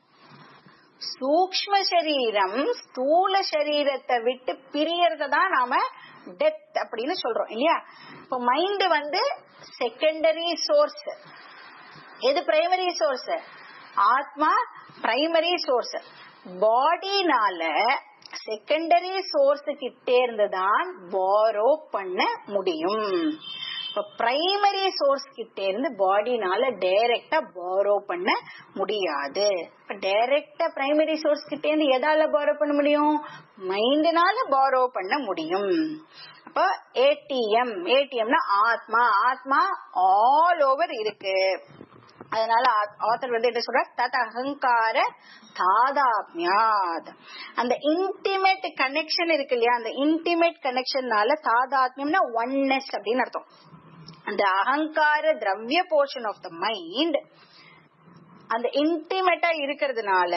சூக்ம சரீரம் ஸ்தூல சரீரத்தை விட்டு பிரியறத தான் நாம டெத் அப்படின்னு சொல்றோம் இல்லையா இப்போ மைண்ட் வந்து செகண்டரி சோர்ஸ் எது பிரைமரி சோர்ஸ் ஆத்மா பிரைமரி சோர்ஸ் பாடினால செகண்டரி சோர்ஸ் கிட்டே இருந்துதான் பாரோ பண்ண முடியும் இப்ப பிரைமரி சோர்ஸ் கிட்டே இருந்து பாடினால டைரக்டா பாரோ பண்ண முடியாது இப்ப டைரக்டா பிரைமரி சோர்ஸ் கிட்டே இருந்து எதால பாரோ பண்ண முடியும் மைண்டினால பாரோ பண்ண முடியும் அப்ப ஏடிஎம் ஏடிஎம்னா ஆத்மா ஆத்மா ஆல் ஓவர் இருக்கு அதனால ஆத்தர் வந்து என்ன சொல்ற தத் அகங்கார தாதாத்மியாத் அந்த இன்டிமேட் கனெக்ஷன் இருக்கு இல்லையா அந்த இன்டிமேட் கனெக்ஷன்னால தாதாத்மியம்னா ஒன்னஸ் அப்படின்னு அர்த்தம் அந்த அகங்கார திரவிய போர்ஷன் ஆஃப் த மைண்ட் அந்த இன்டிமேட்டா இருக்கிறதுனால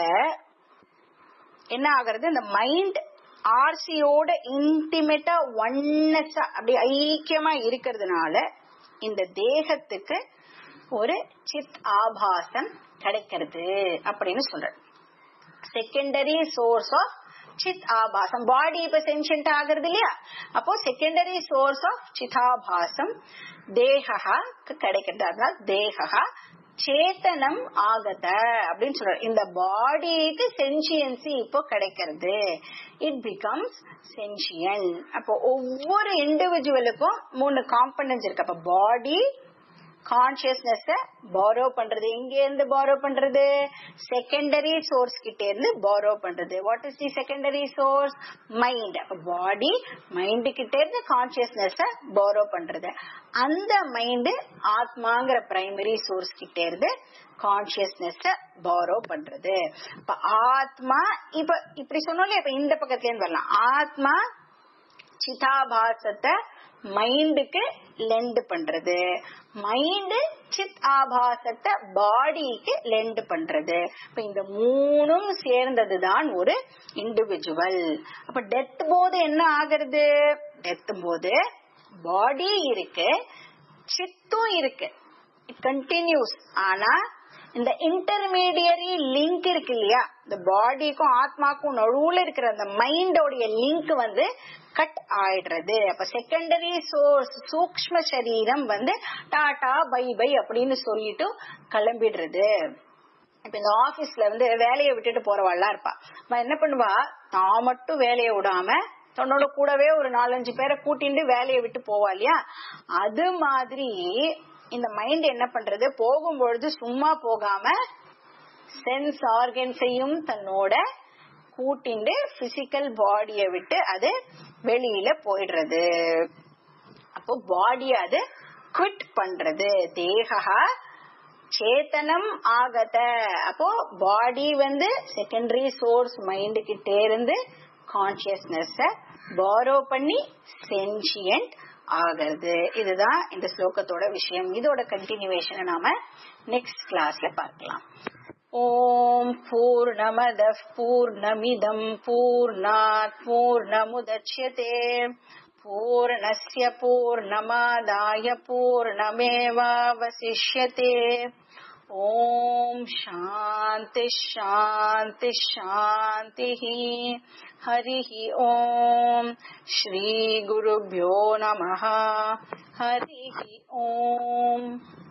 என்ன ஆகுறது இந்த மைண்ட் ஆர்சியோட இன்டிமேட்டா ஒன்னஸா அப்படி ஐக்கியமா இருக்கிறதுனால இந்த தேகத்துக்கு ஒரு சித் ஆபாசம் கிடைக்கிறது அப்படின்னு சொல்ற செகண்டரி சோர்ஸ் ஆஃப் சித் ஆபாசம் பாடி இப்ப சென்ஷன்ட் ஆகுறது இல்லையா அப்போ செகண்டரி சோர்ஸ் ஆஃப் சிதாபாசம் தேகா கிடைக்கிறது அதனால தேகா சேத்தனம் ஆகத அப்படின்னு சொல்ற இந்த பாடிக்கு சென்சியன்சி இப்போ கிடைக்கிறது இட் பிகம்ஸ் சென்சியன் அப்போ ஒவ்வொரு இண்டிவிஜுவலுக்கும் மூணு காம்பனன்ஸ் இருக்கு அப்ப பாடி கான்சியஸ்னஸ் பாரோ பண்றது எங்க இருந்து பாரோ பண்றது செகண்டரி சோர்ஸ் கிட்ட இருந்து பாரோ பண்றது what is the secondary source mind body mind கிட்ட இருந்து கான்சியஸ்னஸ் பாரோ பண்றது அந்த மைண்ட் ஆத்மாங்கிற பிரைமரி சோர்ஸ் கிட்ட இருந்து கான்சியஸ்னஸ் பாரோ பண்றது இப்ப ஆத்மா இப்ப இப்படி சொன்னோம்ல இப்ப இந்த பக்கத்துல இருந்து வரலாம் ஆத்மா சிதாபாசத்தை மைண்டுக்கு லெண்ட் பண்றது மைண்டு சித் ஆபாசத்தை பாடிக்கு லெண்ட் பண்றது இப்ப இந்த மூணும் சேர்ந்ததுதான் ஒரு இண்டிவிஜுவல் அப்ப டெத் போது என்ன ஆகுறது டெத் போது பாடி இருக்கு சித்தும் இருக்கு இட் கண்டினியூஸ் ஆனா இந்த இன்டர்மீடியரி லிங்க் இருக்கு இல்லையா இந்த பாடிக்கும் ஆத்மாக்கும் நடுவுல இருக்கிற அந்த மைண்டோடைய லிங்க் வந்து கட் ஆயிடுறது அப்ப செகண்டரி சோர்ஸ் சூக்ம சரீரம் வந்து டாடா பை பை அப்படின்னு சொல்லிட்டு கிளம்பிடுறது இப்ப இந்த ஆபீஸ்ல வந்து வேலையை விட்டுட்டு போறவாள்லாம் இருப்பா அவ என்ன பண்ணுவா தான் மட்டும் வேலையை விடாம தன்னோட கூடவே ஒரு நாலஞ்சு பேரை கூட்டிட்டு வேலையை விட்டு போவா இல்லையா அது மாதிரி இந்த மைண்ட் என்ன பண்றது போகும்பொழுது சும்மா போகாம சென்ஸ் ஆர்கன்ஸையும் தன்னோட கூட்டிண்டு பிசிக்கல் பாடிய விட்டு அது வெளியில போயிடுறது அப்போ பாடி அது குவிட் பண்றது தேகா சேத்தனம் ஆகத அப்போ பாடி வந்து செகண்டரி சோர்ஸ் மைண்டு கிட்டே இருந்து கான்சியஸ்னஸ் பாரோ பண்ணி சென்சியன்ட் ஆகிறது இதுதான் இந்த ஸ்லோகத்தோட விஷயம் இதோட கண்டினியூவேஷனை நாம நெக்ஸ்ட் கிளாஸ்ல பார்க்கலாம் ॐ पूर्णमदः पूर्णमिदम् पूर्णात् पूर्णमुदच्यते पूर्णस्य पूर्णमादाय पूर्णमेवावशिष्यते ॐ शान्ति शान्ति शान्तिः हरिः ॐ श्रीगुरुभ्यो नमः हरिः ॐ